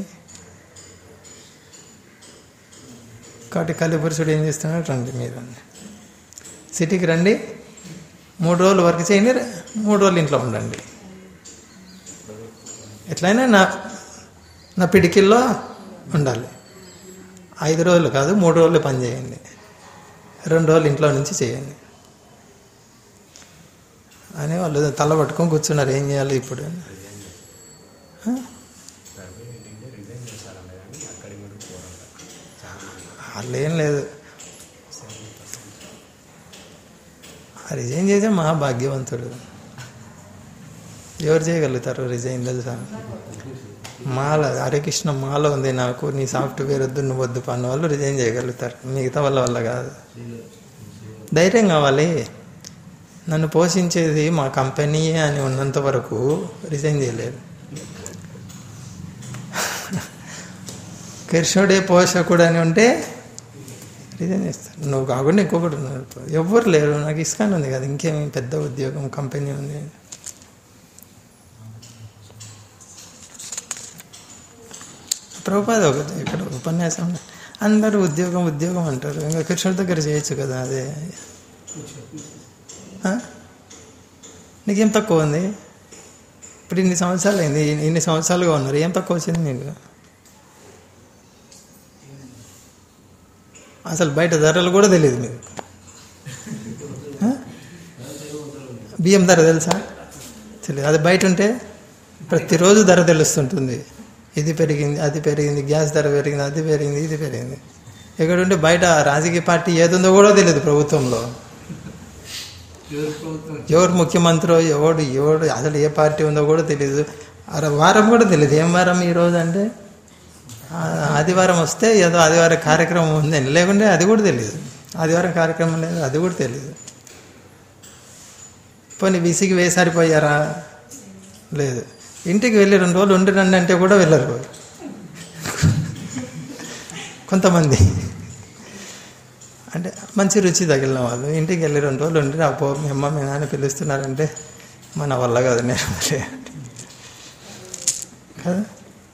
కాబట్టి కలిపురుషుడు ఏం చేస్తున్నాడు రండి మీరు సిటీకి రండి మూడు రోజులు వర్క్ చేయండి మూడు రోజులు ఇంట్లో ఉండండి ఎట్లయినా నా నా పిడికిల్లో ఉండాలి ఐదు రోజులు కాదు మూడు రోజులు పని చేయండి రెండు రోజులు ఇంట్లో నుంచి చేయండి అని వాళ్ళు తల పట్టుకొని కూర్చున్నారు ఏం చేయాలి ఇప్పుడు ఆ? వాళ్ళు ఏం లేదు రిజైన్ చేసే మహా భాగ్యవంతుడు ఎవరు చేయగలుగుతారు రిజైన్ తెలుసా మాల హరికృష్ణ మాల ఉంది నాకు నీ సాఫ్ట్వేర్ వద్దు నువ్వు వద్దు పని వాళ్ళు రిజైన్ చేయగలుగుతారు మిగతా వాళ్ళ వల్ల కాదు ధైర్యం కావాలి నన్ను పోషించేది మా కంపెనీయే అని ఉన్నంత వరకు రిజైన్ చేయలేదు కృష్ణుడే పోషకుడు అని ఉంటే రిజైన్ చేస్తాను నువ్వు కాకుండా ఇంకొకటి ఉన్నారు ఎవ్వరు లేరు నాకు ఇస్కాన్ ఉంది కదా ఇంకేమి పెద్ద ఉద్యోగం కంపెనీ ఉంది ప్రభుపాద ఒకటి ఇక్కడ ఉపన్యాసం అందరూ ఉద్యోగం ఉద్యోగం అంటారు ఇంకా కృష్ణుడి దగ్గర చేయొచ్చు కదా అదే ఆ? నీకేం తక్కువ ఉంది ఇప్పుడు ఇన్ని సంవత్సరాలు అయింది ఇన్ని- ఇన్ని సంవత్సరాలుగా ఉన్నారు ఏం తక్కువ వచ్చింది మీకు అసలు బయట ధరలు కూడా తెలియదు మీకు ఆ? బియ్యం ధర తెలుసా తెలియదు అది బయట ఉంటే ప్రతిరోజు ధర తెలుస్తుంటుంది ఇది పెరిగింది అది పెరిగింది గ్యాస్ ధర పెరిగింది అది పెరిగింది ఇది పెరిగింది ఇక్కడ ఉంటే బయట రాజకీయ పార్టీ ఏదుందో కూడా తెలియదు ప్రభుత్వంలో ఎవరి ప్రభుత్వం ఎవరు ముఖ్యమంత్రో ఎవడు ఎవడు అసలు ఏ పార్టీ ఉందో కూడా తెలియదు అర వారం కూడా తెలియదు ఏం వారం ఈ రోజు అంటే ఆ, ఆదివారం వస్తే ఏదో ఆదివారం కార్యక్రమం ఉందని లేకుంటే అది కూడా తెలియదు ఆదివారం కార్యక్రమం లేదు అది కూడా తెలియదు పోనీ విసిగి వేసారిపోయారా లేదు ఇంటికి వెళ్ళి రెండు రోజులు ఉండి రండి అంటే కూడా వెళ్ళరు కొంతమంది అంటే మంచి రుచి తగిలిన వాళ్ళు ఇంటికి వెళ్ళి రెండు రోజులు ఉండి నా పో మీ అమ్మ మీ నాన్న పిలుస్తున్నారంటే మన వల్ల కాదు నేను ఉండలే అంటే. కదా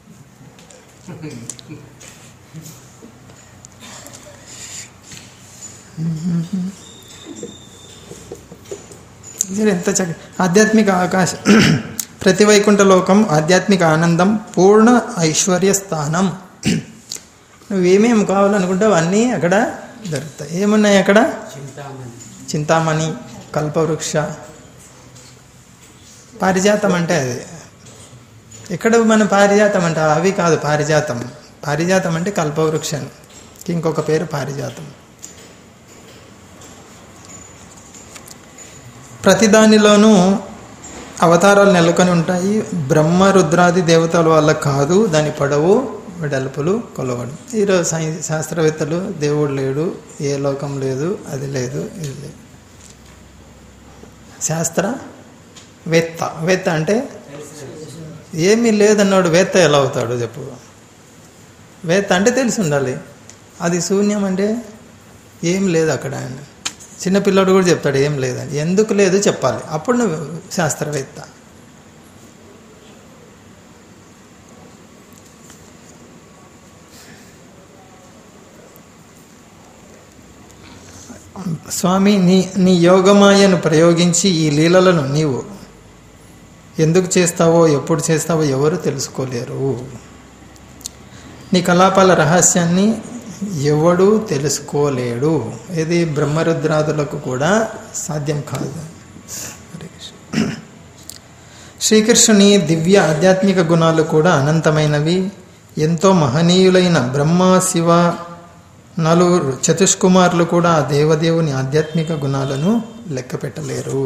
ఇది ఎంత చక్క ఆధ్యాత్మిక ఆకాశం ప్రతి వైకుంఠ లోకం ఆధ్యాత్మిక ఆనందం పూర్ణ ఐశ్వర్య స్థానం నువ్వేమేమి కావాలనుకుంటావు అన్నీ అక్కడ దొరుకుతాయి ఏమున్నాయి అక్కడ చింతామణి కల్పవృక్ష పారిజాతం అంటే అది ఎక్కడ మన పారిజాతం అంటే అవి కాదు పారిజాతం పారిజాతం అంటే కల్పవృక్షం ఇంకొక పేరు పారిజాతం ప్రతి దానిలోనూ అవతారాలు నెలకొని ఉంటాయి బ్రహ్మ రుద్రాది దేవతల వల్ల కాదు దాని పొడవు వెడల్పులు కొలవడం ఈరోజు సైన్స్ శాస్త్రవేత్తలు దేవుడు లేడు ఏ లోకం లేదు అది లేదు ఇది లేదు శాస్త్ర వేత్త వేత్త అంటే ఏమీ లేదన్నాడు వేత్త ఎలా అవుతాడు చెప్పు వేత్త అంటే తెలిసి ఉండాలి అది శూన్యం అంటే ఏం లేదు అక్కడ అని చిన్నపిల్లడు కూడా చెప్తాడు ఏం లేదని ఎందుకు లేదు చెప్పాలి అప్పుడు నువ్వు శాస్త్రవేత్త స్వామి నీ నీ యోగమాయను ప్రయోగించి ఈ లీలలను నీవు ఎందుకు చేస్తావో ఎప్పుడు చేస్తావో ఎవరు తెలుసుకోలేరు నీ కలాపాల రహస్యాన్ని ఎవడు తెలుసుకోలేడు ఇది బ్రహ్మరుద్రాదులకు కూడా సాధ్యం కాదు హరే కృష్ణ. శ్రీకృష్ణుని దివ్య ఆధ్యాత్మిక గుణాలు కూడా అనంతమైనవి ఎంతో మహనీయులైన బ్రహ్మ శివ నలుగురు చతుష్కుమారులు కూడా ఆ దేవదేవుని ఆధ్యాత్మిక గుణాలను లెక్క పెట్టలేరు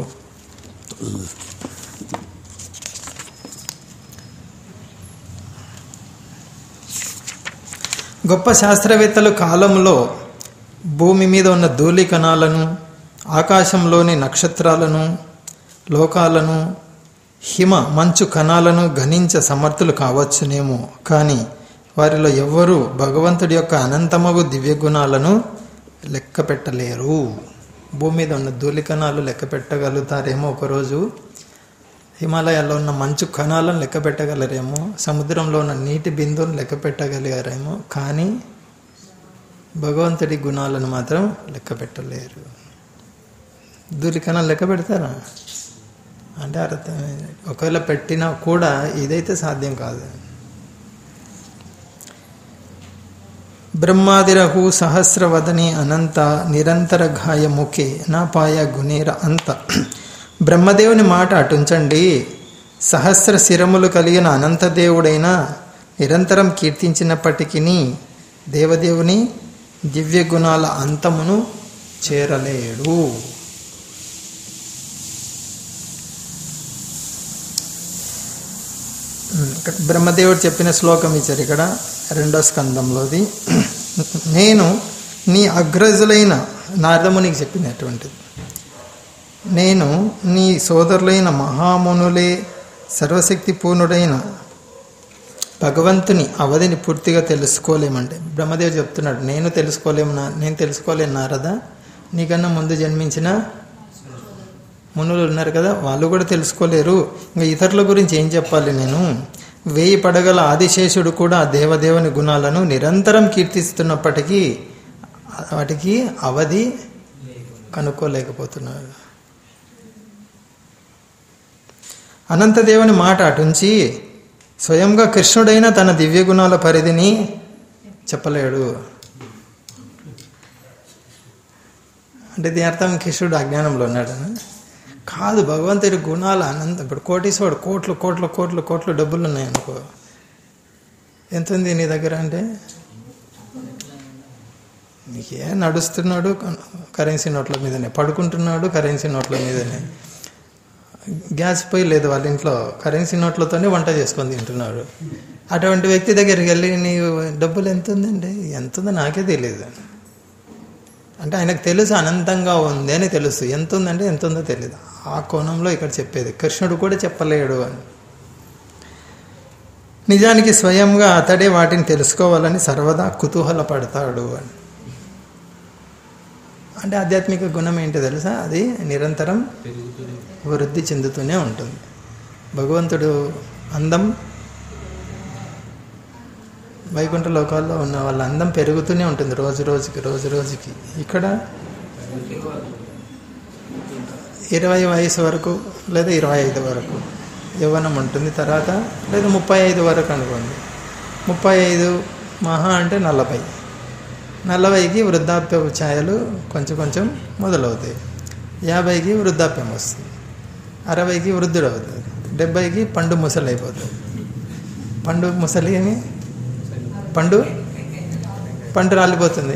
గొప్ప శాస్త్రవేత్తలు కాలంలో భూమి మీద ఉన్న ధూళి కణాలను ఆకాశంలోని నక్షత్రాలను లోకాలను హిమ మంచు కణాలను గణించ సమర్థులు కావచ్చునేమో కానీ వారిలో ఎవ్వరూ భగవంతుడి యొక్క అనంతమగు దివ్య గుణాలను లెక్క పెట్టలేరు భూమి మీద ఉన్న ధూళి కణాలు లెక్క పెట్టగలుగుతారేమో ఒకరోజు హిమాలయాల్లో ఉన్న మంచు కణాలను లెక్క పెట్టగలరేమో సముద్రంలో ఉన్న నీటి బిందువులను లెక్క పెట్టగలిగారేమో కానీ భగవంతుడి గుణాలను మాత్రం లెక్క పెట్టలేరు ధూళి కణాలు లెక్క పెడతారా అంటే అర్థం ఒకవేళ పెట్టినా కూడా ఇదైతే సాధ్యం కాదు బ్రహ్మాదిరహు సహస్రవదని అనంత నిరంతర ఘాయ ముఖే నా పాయ గుణేర అంత బ్రహ్మదేవుని మాట అటుంచండి సహస్ర శిరములు కలిగిన అనంతదేవుడైన నిరంతరం కీర్తించినప్పటికీ దేవదేవుని దివ్య గుణాల అంతమును చేరలేడు ఇక్కడ బ్రహ్మదేవుడు చెప్పిన శ్లోకం ఇచ్చారు ఇక్కడ రెండో స్కందంలోది నేను నీ అగ్రజులైన నారదమునికి చెప్పినటువంటిది నేను నీ సోదరులైన మహామునులే సర్వశక్తి పూర్ణుడైన భగవంతుని అవధిని పూర్తిగా తెలుసుకోలేమంటే బ్రహ్మదేవుడు చెప్తున్నాడు నేను తెలుసుకోలేము నా నేను తెలుసుకోలేను నారదా నీకన్నా ముందు జన్మించిన మునులు ఉన్నారు కదా వాళ్ళు కూడా తెలుసుకోలేరు ఇంకా ఇతరుల గురించి ఏం చెప్పాలి నేను వేయి పడగల ఆదిశేషుడు కూడా ఆ దేవదేవుని గుణాలను నిరంతరం కీర్తిస్తున్నప్పటికీ వాటికి అవధి కనుక్కోలేకపోతున్నాడు అనంతదేవుని మాట అటుంచి స్వయంగా కృష్ణుడైన తన దివ్య గుణాల పరిధిని చెప్పలేడు అంటే దీని అర్థం కృష్ణుడు అజ్ఞానంలో ఉన్నాడని కాదు భగవంతుడి గుణాలు అనంత ఇప్పుడు కోటీశ్వరుడు కోట్లు కోట్లు కోట్లు కోట్లు డబ్బులు ఉన్నాయనుకో ఎంత ఉంది నీ దగ్గర అంటే నీకే నడుస్తున్నాడు కరెన్సీ నోట్ల మీదనే పడుకుంటున్నాడు కరెన్సీ నోట్ల మీదనే గ్యాస్ పొయ్యి లేదు వాళ్ళ ఇంట్లో కరెన్సీ నోట్లతోనే వంట చేసుకొని తింటున్నాడు అటువంటి వ్యక్తి దగ్గరికి వెళ్ళి నీ డబ్బులు ఎంత ఉందండి ఎంత ఉందో నాకే తెలియదు అంటే ఆయనకు తెలుసు అనంతంగా ఉంది అని తెలుసు ఎంత ఉందంటే ఎంత ఉందో తెలియదు ఆ కోణంలో ఇక్కడ చెప్పేది కృష్ణుడు కూడా చెప్పలేడు అని నిజానికి స్వయంగా అతడే వాటిని తెలుసుకోవాలని సర్వదా కుతూహల పడతాడు అని అంటే ఆధ్యాత్మిక గుణం ఏంటో తెలుసా అది నిరంతరం వృద్ధి చెందుతూనే ఉంటుంది భగవంతుడు అందం వైకుంఠ లోకాల్లో ఉన్న వాళ్ళ అందం పెరుగుతూనే ఉంటుంది రోజు రోజుకి రోజు రోజుకి ఇక్కడ ఇరవై వయసు వరకు లేదా ఇరవై ఐదు వరకు యవ్వనం ఉంటుంది తర్వాత లేదా ముప్పై ఐదు వరకు అనుకోండి ముప్పై ఐదు మహా అంటే నలభై నలభైకి వృద్ధాప్య ఛాయలు కొంచెం కొంచెం మొదలవుతాయి యాభైకి వృద్ధాప్యం వస్తుంది అరవైకి వృద్ధుడు అవుతుంది డెబ్బైకి పండు ముసలి అయిపోతుంది పండు ముసలి అని పండు పండు రాలిపోతుంది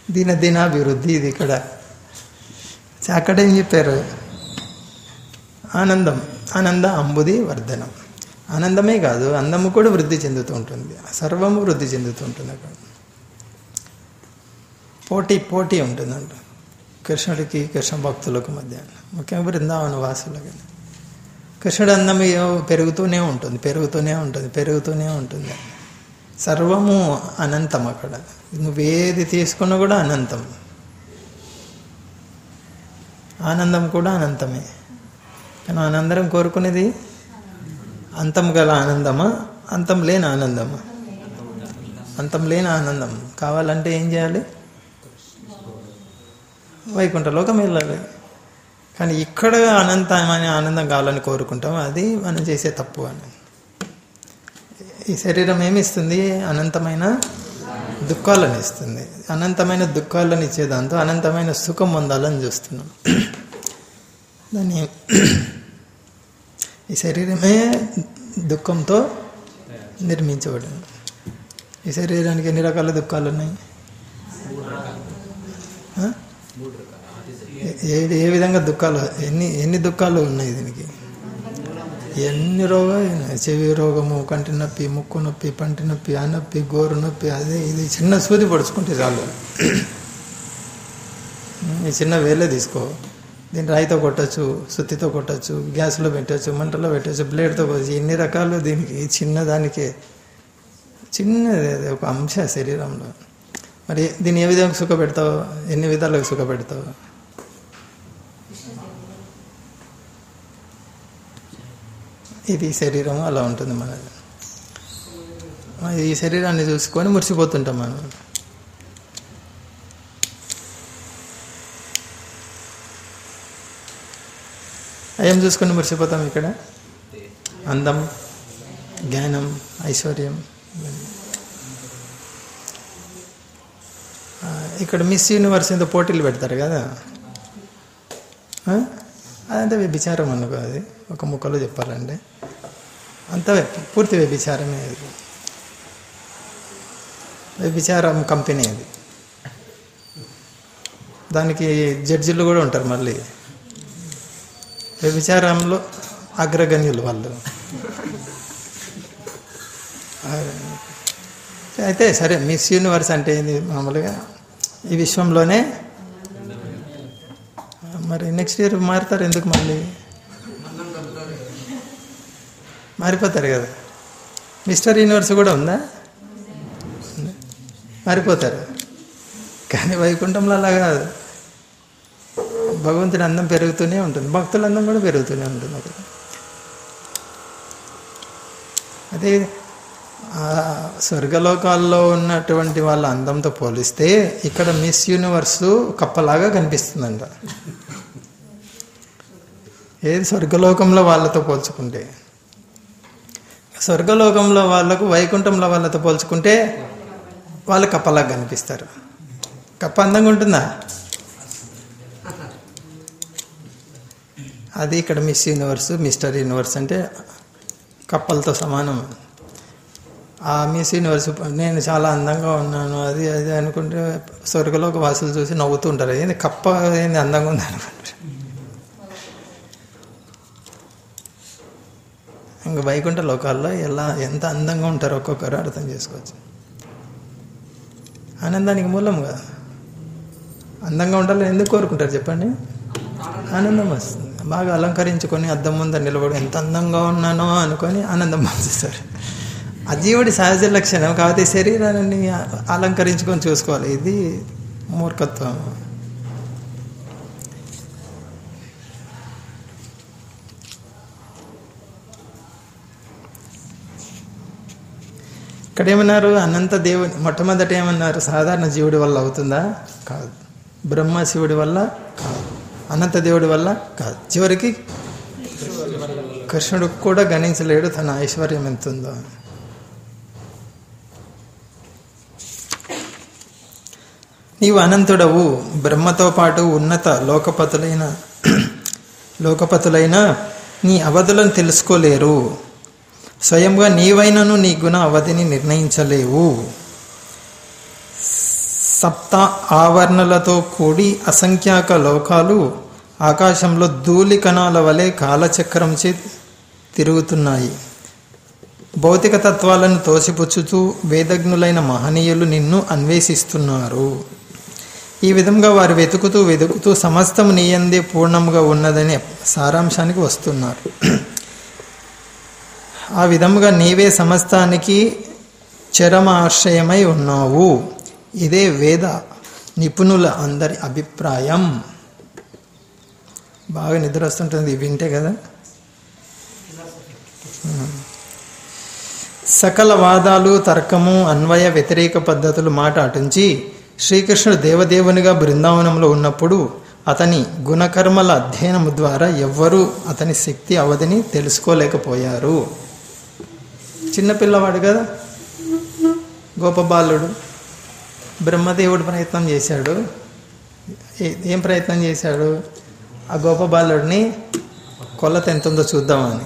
దిన దినాభివృద్ధి ఇది ఇక్కడ అక్కడ ఏం చెప్పారు ఆనందం ఆనంద అంబుది వర్ధనం ఆనందమే కాదు అందము కూడా వృద్ధి చెందుతూ ఉంటుంది సర్వము వృద్ధి చెందుతూ ఉంటుంది అక్కడ పోటీ పోటీ ఉంటుందంట కృష్ణుడికి కృష్ణ భక్తులకు మధ్య ముఖ్యంగా బృందావన వాసులకి కృష్ణుడు అందం ఏ- పెరుగుతూనే ఉంటుంది పెరుగుతూనే ఉంటుంది పెరుగుతూనే ఉంటుంది సర్వము అనంతం అక్కడ నువ్వేది తీసుకున్నా కూడా అనంతం ఆనందం కూడా అనంతమే కానీ మనందరం కోరుకునేది అంతం గల ఆనందమా అంతం లేని ఆనందమా అంతం లేని ఆనందం కావాలంటే ఏం చేయాలి వైకుంఠ లోకం వెళ్ళాలి కానీ ఇక్కడ అనంతమైన ఆనందం కావాలని కోరుకుంటాం అది మనం చేసే తప్పు అని ఈ శరీరం ఏమి ఇస్తుంది అనంతమైన దుఃఖాలను ఇస్తుంది అనంతమైన దుఃఖాలను ఇచ్చే దాంతో అనంతమైన సుఖం పొందాలని చూస్తున్నాం దాన్ని ఈ శరీరమే దుఃఖంతో నిర్మించబడింది ఈ శరీరానికి ఎన్ని రకాల దుఃఖాలు ఉన్నాయి ఆ? ఏ- ఏ ఏ విధంగా దుఃఖాలు ఎన్ని ఎన్ని దుఃఖాలు ఉన్నాయి దీనికి ఎన్ని రోగాలు ఉన్నాయి చెవి రోగము కంటి నొప్పి ముక్కు నొప్పి పంటి నొప్పి ఆ నొప్పి గోరు నొప్పి అదే ఇది చిన్న సూది పడుచుకుంటే చాలు ఈ చిన్న వేలే తీసుకో దీన్ని రాయితో కొట్టచ్చు సుత్తితో కొట్టచ్చు గ్యాస్లో పెట్టచ్చు మంటలో పెట్టచ్చు బ్లేడ్తో కొట్టచ్చు ఎన్ని రకాలు దీనికి ఈ చిన్న దానికే చిన్నది అది ఒక అంశ శరీరంలో మరి దీన్ని ఏ విధంగా సుఖ పెడతావు ఎన్ని విధాలుగా సుఖ పెడతావు ఇది శరీరం అలా ఉంటుంది మనది మరి ఈ శరీరాన్ని చూసుకొని మురిసిపోతుంటాం మనం ఏం చూసుకొని మురిసిపోతాం ఇక్కడ అందం జ్ఞానం ఐశ్వర్యం ఆ, ఇక్కడ మిస్ యూనివర్స్ ఏదో పోటీలు పెడతారు కదా ఆ? అదంతా వ్యభిచారం అనుకో అది ఒక ముక్కలో చెప్పాలంటే అంతా వ్య- పూర్తి వ్యభిచారమే అది వ్యభిచారం కంపెనీ అది దానికి జడ్జిలు కూడా ఉంటారు మళ్ళీ వ్యభిచారంలో అగ్రగణ్యులు వాళ్ళు అయితే సరే మిస్ యూనివర్స్ అంటే ఏంది మామూలుగా ఈ విశ్వంలోనే మరి నెక్స్ట్ ఇయర్ మారుతారు ఎందుకు మళ్ళీ మారిపోతారు కదా మిస్టర్ యూనివర్స్ కూడా ఉందా ఉంది. మారిపోతారు కానీ వైకుంఠంలో అలా కాదు భగవంతుని అందం పెరుగుతూనే ఉంటుంది భక్తుల అందం కూడా పెరుగుతూనే ఉంటుంది అక్కడ అదే ఆ స్వర్గలోకాల్లో ఉన్నటువంటి వాళ్ళ అందంతో పోలిస్తే ఇక్కడ మిస్ యూనివర్స్ కప్పలాగా కనిపిస్తుందంట ఏది స్వర్గలోకంలో వాళ్ళతో పోల్చుకుంటే స్వర్గలోకంలో వాళ్ళకు వైకుంఠంలో వాళ్ళతో పోల్చుకుంటే వాళ్ళు కప్పలాగా కనిపిస్తారు కప్ప అందంగా ఉంటుందా అది ఇక్కడ మిస్ యూనివర్స్ మిస్టర్ యూనివర్స్ అంటే కప్పలతో సమానం ఆ మిస్ యూనివర్స్ నేను చాలా అందంగా ఉన్నాను అది అది అనుకుంటే స్వర్గలోక వాసులు చూసి నవ్వుతూ ఉంటారు ఏంది కప్ప ఏంది అందంగా ఉంది అనుకుంటారు ఇంకా వైకుంఠ లోకాల్లో ఎలా ఎంత అందంగా ఉంటారో ఒక్కొక్కరు అర్థం చేసుకోవచ్చు ఆనందానికి మూలం కదా అందంగా ఉండాలని ఎందుకు కోరుకుంటారు చెప్పండి ఆనందం వస్తుంది బాగా అలంకరించుకొని అద్దం ముందర నిలబడి ఎంత అందంగా ఉన్నానో అనుకొని ఆనందం పొందుతారు ఆ జీవుడి సహజ లక్షణం కాబట్టి శరీరాన్ని అలంకరించుకొని చూసుకోవాలి ఇది మూర్ఖత్వం ఇక్కడ ఏమన్నారు అనంత దేవుని మొట్టమొదట ఏమన్నారు సాధారణ జీవుడి వల్ల అవుతుందా కాదు బ్రహ్మ శివుడి వల్ల కాదు అనంత దేవుడి వల్ల కాదు చివరికి కృష్ణుడు కూడా గణించలేడు తన ఐశ్వర్యం ఎంత ఉందో నీవు అనంతుడవు బ్రహ్మతో పాటు ఉన్నత లోకపతులైన లోకపతులైన నీ అవధులను తెలుసుకోలేరు స్వయంగా నీవైనను నీ గుణ అవధిని నిర్ణయించలేవు సప్త ఆవరణలతో కూడి అసంఖ్యాక లోకాలు ఆకాశంలో ధూళి కణాల వలె కాలచక్రంచే తిరుగుతున్నాయి భౌతిక తత్వాలను తోసిపుచ్చుతూ వేదజ్ఞులైన మహనీయులు నిన్ను అన్వేషిస్తున్నారు ఈ విధంగా వారు వెతుకుతూ వెతుకుతూ సమస్తము నీయందే పూర్ణముగా ఉన్నదనే సారాంశానికి వస్తున్నారు ఆ విధముగా నీవే సమస్తానికి చరమ ఆశ్రయమై ఉన్నావు ఇదే వేద నిపుణుల అందరి అభిప్రాయం బాగా నిద్ర వస్తుంటుంది ఇవి వింటే కదా సకల వాదాలు తర్కము అన్వయ వ్యతిరేక పద్ధతులు మాట అటుంచి శ్రీకృష్ణుడు దేవదేవునిగా బృందావనంలో ఉన్నప్పుడు అతని గుణకర్మల అధ్యయనము ద్వారా ఎవ్వరూ అతని శక్తి అవధిని తెలుసుకోలేకపోయారు చిన్నపిల్లవాడు కదా గోపబాలుడు బ్రహ్మదేవుడు ప్రయత్నం చేశాడు ఏ- ఏం ప్రయత్నం చేశాడు ఆ గోపబాలుడిని కొలత ఎంత ఉందో చూద్దామని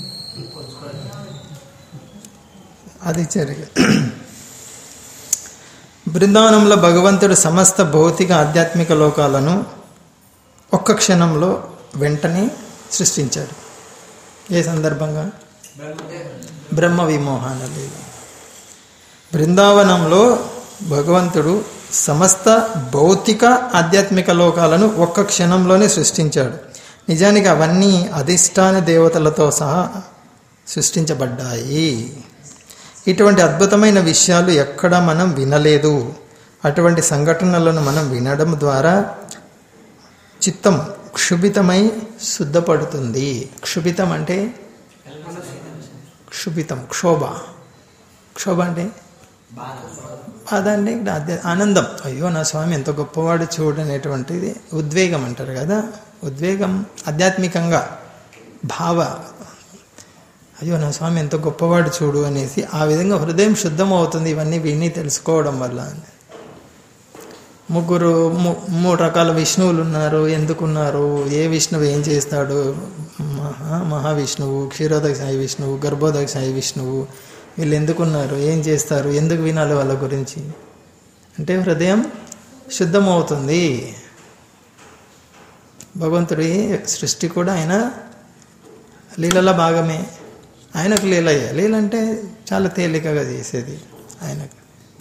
అది జరిగి బృందావనంలో భగవంతుడు సమస్త భౌతిక ఆధ్యాత్మిక లోకాలను ఒక్క క్షణంలో వెంటనే సృష్టించాడు ఏ సందర్భంగా బ్రహ్మ విమోహన లీల బృందావనంలో భగవంతుడు సమస్త భౌతిక ఆధ్యాత్మిక లోకాలను ఒక్క క్షణంలోనే సృష్టించాడు నిజానికి అవన్నీ అధిష్టాన దేవతలతో సహా సృష్టించబడ్డాయి ఇటువంటి అద్భుతమైన విషయాలు ఎక్కడ మనం వినలేదు అటువంటి సంఘటనలను మనం వినడం ద్వారా చిత్తం క్షుభితమై శుద్ధపడుతుంది క్షుభితం అంటే క్షుభితం క్షోభ క్షోభ అంటే బాధ అంటే ఇక్కడ అదే- ఆనందం అయ్యో నా స్వామి ఎంత గొప్పవాడు చూడనేటువంటిది ఉద్వేగం అంటారు కదా ఉద్వేగం ఆధ్యాత్మికంగా భావ అయ్యో నా స్వామి ఎంత గొప్పవాడు చూడు అనేసి ఆ విధంగా హృదయం శుద్ధం అవుతుంది ఇవన్నీ విని తెలుసుకోవడం వల్ల ముగ్గురు ము- మూడు రకాల విష్ణువులు ఉన్నారు ఎందుకున్నారు ఏ విష్ణువు ఏం చేస్తాడు మహా మహావిష్ణువు క్షీరోదక సాయి విష్ణువు గర్భోదక సాయి విష్ణువు వీళ్ళు ఎందుకున్నారు ఏం చేస్తారు ఎందుకు వినాలి వాళ్ళ గురించి అంటే హృదయం శుద్ధమవుతుంది భగవంతుడి సృష్టి కూడా ఆయన లీలల భాగమే ఆయనకు లీలయ్య లీల అంటే చాలా తేలికగా చేసేది ఆయనకు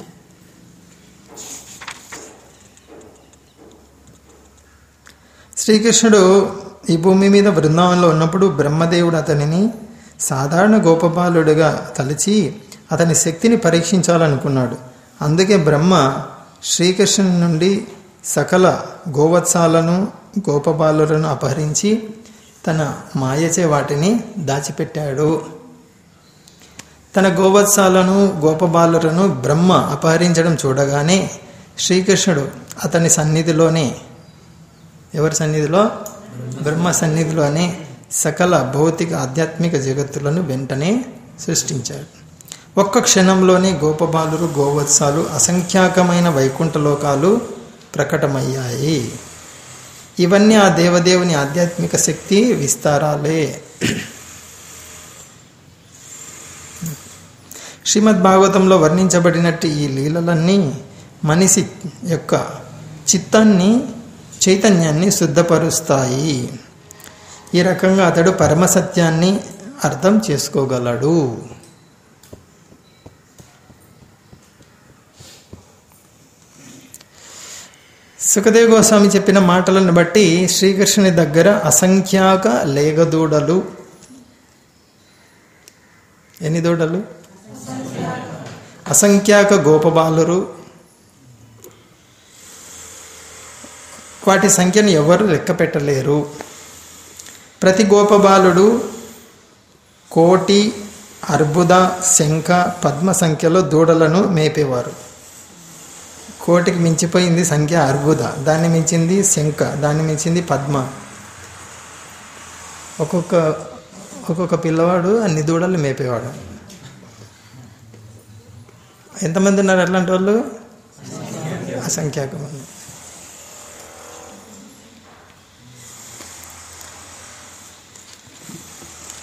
శ్రీకృష్ణుడు ఈ భూమి మీద బృందావనంలో ఉన్నప్పుడు బ్రహ్మదేవుడు అతనిని సాధారణ గోపబాలుడిగా తలచి అతని శక్తిని పరీక్షించాలనుకున్నాడు అందుకే బ్రహ్మ శ్రీకృష్ణుని నుండి సకల గోవత్సాలను గోపబాలులను అపహరించి తన మాయచే వాటిని దాచిపెట్టాడు తన గోవత్సాలను గోపబాలులను బ్రహ్మ అపహరించడం చూడగానే శ్రీకృష్ణుడు అతని సన్నిధిలోనే ఎవరి సన్నిధిలో బ్రహ్మ సన్నిధిలోనే సకల భౌతిక ఆధ్యాత్మిక జగత్తులను వెంటనే సృష్టించాడు ఒక్క క్షణంలోనే గోపబాలురు గోవత్సాలు అసంఖ్యాకమైన వైకుంఠ లోకాలు ప్రకటమయ్యాయి ఇవన్నీ ఆ దేవదేవుని ఆధ్యాత్మిక శక్తి విస్తారాలే శ్రీమద్ భాగవతంలో వర్ణించబడినట్టు ఈ లీలలన్నీ మనిషి యొక్క చిత్తాన్ని చైతన్యాన్ని శుద్ధపరుస్తాయి ఈ రకంగా అతడు పరమసత్యాన్ని అర్థం చేసుకోగలడు సుఖదేవ్ గోస్వామి చెప్పిన మాటలను బట్టి శ్రీకృష్ణుని దగ్గర అసంఖ్యాక లేగదూడలు ఎన్ని దూడలు అసంఖ్యాక గోపబాలురు వాటి సంఖ్యను ఎవరు లెక్క పెట్టలేరు ప్రతి గోపబాలుడు కోటి అర్బుద శంఖ పద్మ సంఖ్యలో దూడలను మేపేవారు కోటికి మించిపోయింది సంఖ్య అర్బుద దాన్ని మించింది శంఖ దాన్ని మించింది పద్మ ఒక్కొక్క ఒక్కొక్క పిల్లవాడు అన్ని దూడలు మేపేవాడు ఎంతమంది ఉన్నారు అట్లాంటి వాళ్ళు అసంఖ్యాకం మంది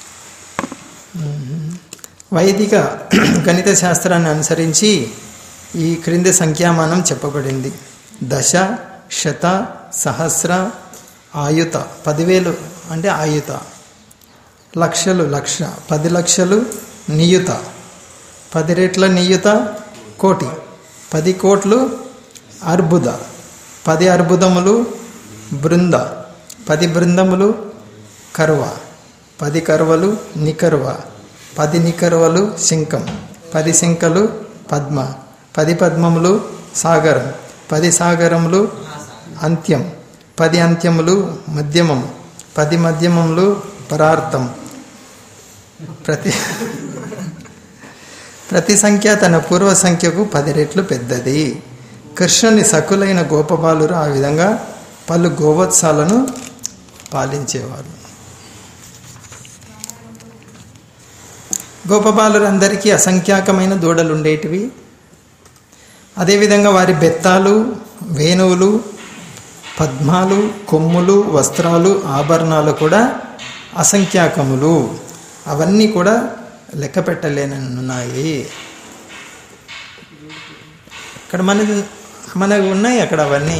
వైదిక గణిత శాస్త్రాన్ని అనుసరించి ఈ క్రింది సంఖ్యామానం చెప్పబడింది దశ శత సహస్ర ఆయుత పదివేలు అంటే ఆయుత లక్షలు లక్ష పది లక్షలు నియుత పది రెట్ల నియుత కోటి పది కోట్లు అర్బుద పది అర్బుదములు బృంద పది బృందములు కరువ పది కరువలు నికరువ పది నికరువలు శంఖం పది శంఖలు పద్మ పది పద్మములు సాగరం పది సాగరములు అంత్యం పది అంత్యములు మధ్యమం పది మధ్యమములు పరార్థం ప్రతి ప్రతి సంఖ్య తన పూర్వ సంఖ్యకు పది రెట్లు పెద్దది కృష్ణుని సకులైన గోపబాలురు ఆ విధంగా పలు గోవత్సాలను పాలించేవారు గోపబాలురందరికీ అసంఖ్యాకమైన దూడలు ఉండేటివి అదేవిధంగా వారి బెత్తాలు వేణువులు పద్మాలు కొమ్ములు వస్త్రాలు ఆభరణాలు కూడా అసంఖ్యాకములు అవన్నీ కూడా లెక్క పెట్టలేనన్నాయి ఇక్కడ మన మనకు ఉన్నాయి అక్కడ అవన్నీ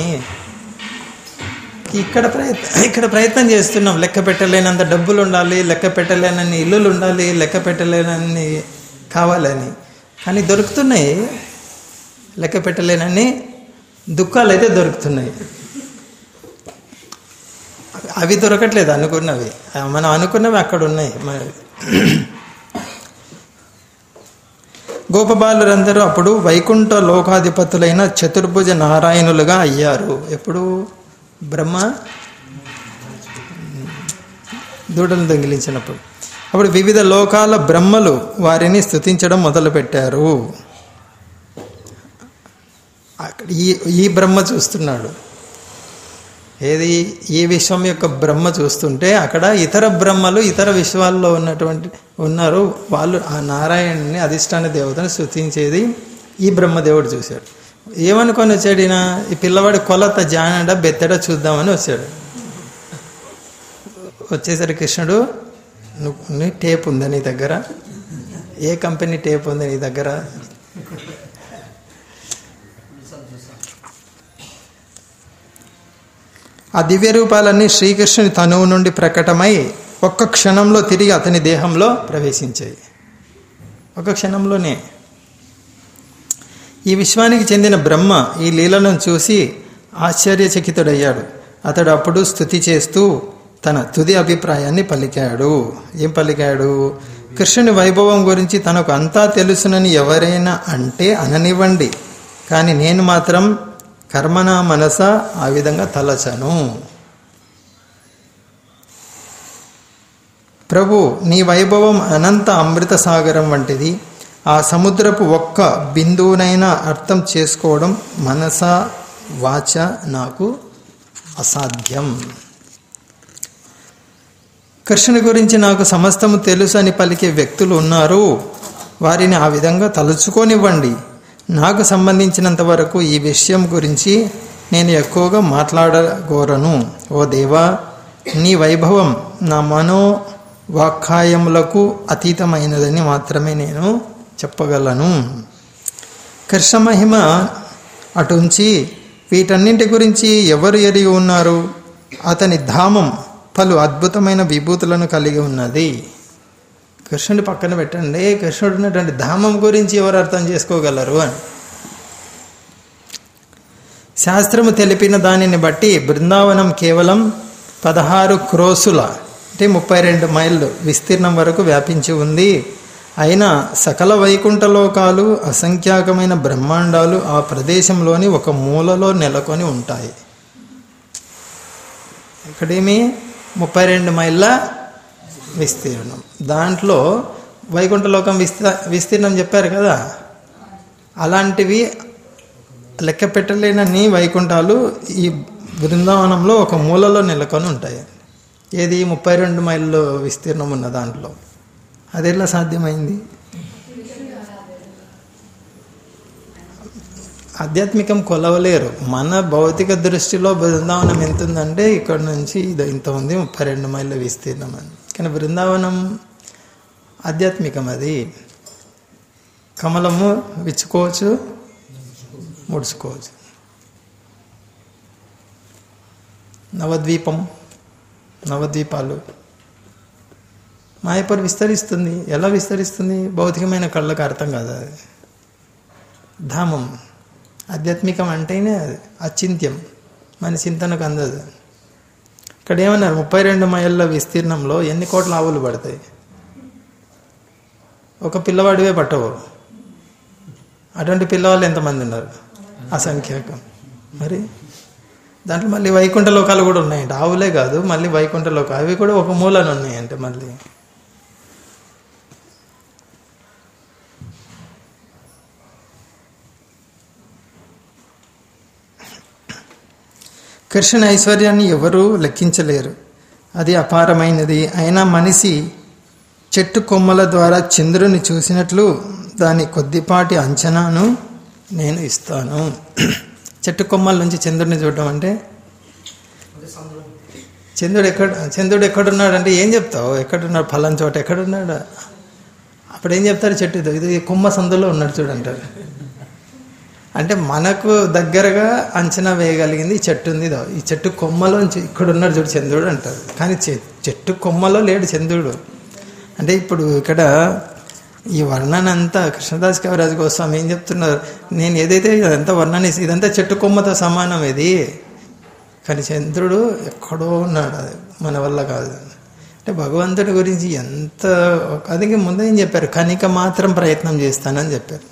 ఇక్కడ ప్రయత్నం ఇక్కడ ప్రయత్నం చేస్తున్నాం లెక్క పెట్టలేనంత డబ్బులు ఉండాలి లెక్క పెట్టలేనన్ని ఇల్లులు ఉండాలి లెక్క పెట్టలేనన్ని కావాలని కానీ దొరుకుతున్నాయి లెక్క పెట్టలేనన్ని దుఃఖాలు అయితే దొరుకుతున్నాయి అవి దొరకట్లేదు అనుకున్నవి మనం అనుకున్నవి అక్కడ ఉన్నాయి మన గోపబాలురందరూ అప్పుడు వైకుంఠ లోకాధిపతులైన చతుర్భుజ నారాయణులుగా అయ్యారు ఎప్పుడు బ్రహ్మ దూడలు దొంగిలించినప్పుడు అప్పుడు వివిధ లోకాల బ్రహ్మలు వారిని స్థుతించడం మొదలుపెట్టారు అక్కడ ఈ ఈ బ్రహ్మ చూస్తున్నాడు ఏది ఈ విశ్వం యొక్క బ్రహ్మ చూస్తుంటే అక్కడ ఇతర బ్రహ్మలు ఇతర విశ్వాల్లో ఉన్నటువంటి ఉన్నారు వాళ్ళు ఆ నారాయణుని అధిష్టాన దేవతను స్థుతించేది ఈ బ్రహ్మదేవుడు చూశాడు ఏమనుకొని వచ్చాడు ఈయన ఈ పిల్లవాడి కొలత జానడ బెత్తడ చూద్దామని వచ్చాడు వచ్చేసరికి కృష్ణుడు నువ్వు నీ టేప్ ఉందా నీ దగ్గర ఏ కంపెనీ టేప్ ఉంది నీ దగ్గర ఆ దివ్య రూపాలన్నీ శ్రీకృష్ణుని తనువు నుండి ప్రకటమై ఒక్క క్షణంలో తిరిగి అతని దేహంలో ప్రవేశించాయి ఒక క్షణంలోనే ఈ విశ్వానికి చెందిన బ్రహ్మ ఈ లీలను చూసి ఆశ్చర్యచకితుడయ్యాడు అతడు అప్పుడు స్థుతి చేస్తూ తన తుది అభిప్రాయాన్ని పలికాడు ఏం పలికాడు కృష్ణుని వైభవం గురించి తనకు అంతా తెలుసునని ఎవరైనా అంటే అననివ్వండి కానీ నేను మాత్రం కర్మన మనస ఆ విధంగా తలచను ప్రభు నీ వైభవం అనంత అమృత సాగరం వంటిది ఆ సముద్రపు ఒక్క బిందువునైనా అర్థం చేసుకోవడం మనస వాచ నాకు అసాధ్యం కృష్ణుని గురించి నాకు సమస్తము తెలుసు అని పలికే వ్యక్తులు ఉన్నారు వారిని ఆ విధంగా తలుచుకోనివ్వండి నాకు సంబంధించినంత వరకు ఈ విషయం గురించి నేను ఎక్కువగా మాట్లాడగోరను ఓ దేవా నీ వైభవం నా మనో వాక్కాయములకు అతీతమైనదని మాత్రమే నేను చెప్పగలను కృష్ణ మహిమ అటుంచి వీటన్నింటి గురించి ఎవరు ఎరిగి ఉన్నారు అతని ధామం పలు అద్భుతమైన విభూతులను కలిగి ఉన్నది కృష్ణుడి పక్కన పెట్టండి కృష్ణుడు ఉన్నటువంటి ధామం గురించి ఎవరు అర్థం చేసుకోగలరు అని శాస్త్రము తెలిపిన దానిని బట్టి బృందావనం కేవలం పదహారు క్రోసుల అంటే ముప్పై రెండు మైళ్ళు విస్తీర్ణం వరకు వ్యాపించి ఉంది అయినా సకల వైకుంఠ లోకాలు అసంఖ్యాకమైన బ్రహ్మాండాలు ఆ ప్రదేశంలోని ఒక మూలలో నెలకొని ఉంటాయి ఇక్కడేమి ముప్పై రెండు మైళ్ళ విస్తీర్ణం దాంట్లో వైకుంఠలోకం విస్తీ విస్తీర్ణం చెప్పారు కదా అలాంటివి లెక్క పెట్టలేనన్ని వైకుంఠాలు ఈ బృందావనంలో ఒక మూలలో నెలకొని ఉంటాయి ఏది ముప్పై రెండు మైళ్ళు విస్తీర్ణం ఉన్న దాంట్లో అది ఎలా సాధ్యమైంది ఆధ్యాత్మికం కొలవలేరు మన భౌతిక దృష్టిలో బృందావనం ఎంత ఉందంటే ఇక్కడ నుంచి ఇది ఇంత ఉంది ముప్పై రెండు మైళ్ళ విస్తీర్ణం అని కానీ బృందావనం ఆధ్యాత్మికం అది కమలము విచ్చుకోవచ్చు ముడుచుకోవచ్చు నవద్వీపం నవద్వీపాలు మాయపూర్ విస్తరిస్తుంది ఎలా విస్తరిస్తుంది భౌతికమైన కళ్ళకు అర్థం కాదు అది ధామం ఆధ్యాత్మికం అంటేనే అది అచింత్యం మన చింతనకు అందదు ఇక్కడ ఏమన్నారు ముప్పై రెండు మైళ్ళ విస్తీర్ణంలో ఎన్ని కోట్ల ఆవులు పడతాయి ఒక పిల్లవాడివే పట్టవు అటువంటి పిల్లవాళ్ళు ఎంతమంది ఉన్నారు అసంఖ్యాకం మరి దాంట్లో మళ్ళీ వైకుంఠ లోకాలు కూడా ఉన్నాయంట ఆవులే కాదు మళ్ళీ వైకుంఠ లోకాలు అవి కూడా ఒక మూలన ఉన్నాయంట మళ్ళీ కృష్ణ ఐశ్వర్యాన్ని ఎవరూ లెక్కించలేరు అది అపారమైనది అయినా మనిషి చెట్టు కొమ్మల ద్వారా చంద్రుని చూసినట్లు దాని కొద్దిపాటి అంచనాను నేను ఇస్తాను చెట్టు కొమ్మల నుంచి చంద్రుడిని చూడడం అంటే చంద్రుడు ఎక్కడ చంద్రుడు ఎక్కడున్నాడు అంటే ఏం చెప్తావు ఎక్కడున్నాడు ఫలం చోట ఎక్కడున్నాడు అప్పుడు ఏం చెప్తారు చెట్టు ఇది ఇది కొమ్మ సందులో ఉన్నాడు చూడంటారు అంటే మనకు దగ్గరగా అంచనా వేయగలిగింది ఈ చెట్టు ఉంది ఇదో. ఈ చెట్టు కొమ్మలోంచి ఇక్కడ ఉన్నాడు చూడు చంద్రుడు అంటారు కానీ చె- చెట్టు కొమ్మలో లేడు చంద్రుడు అంటే ఇప్పుడు ఇక్కడ ఈ వర్ణన అంతా కృష్ణదాస్ కవిరాజు గోస్వామి ఏం చెప్తున్నారు నేను ఏదైతే ఇదంతా వర్ణన ఇదంతా చెట్టు కొమ్మతో సమానం ఇది కానీ చంద్రుడు ఎక్కడో ఉన్నాడు అది మన వల్ల కాదు అంటే భగవంతుడి గురించి ఎంత అది ముందే ఏం చెప్పారు కనిక మాత్రం ప్రయత్నం చేస్తానని చెప్పారు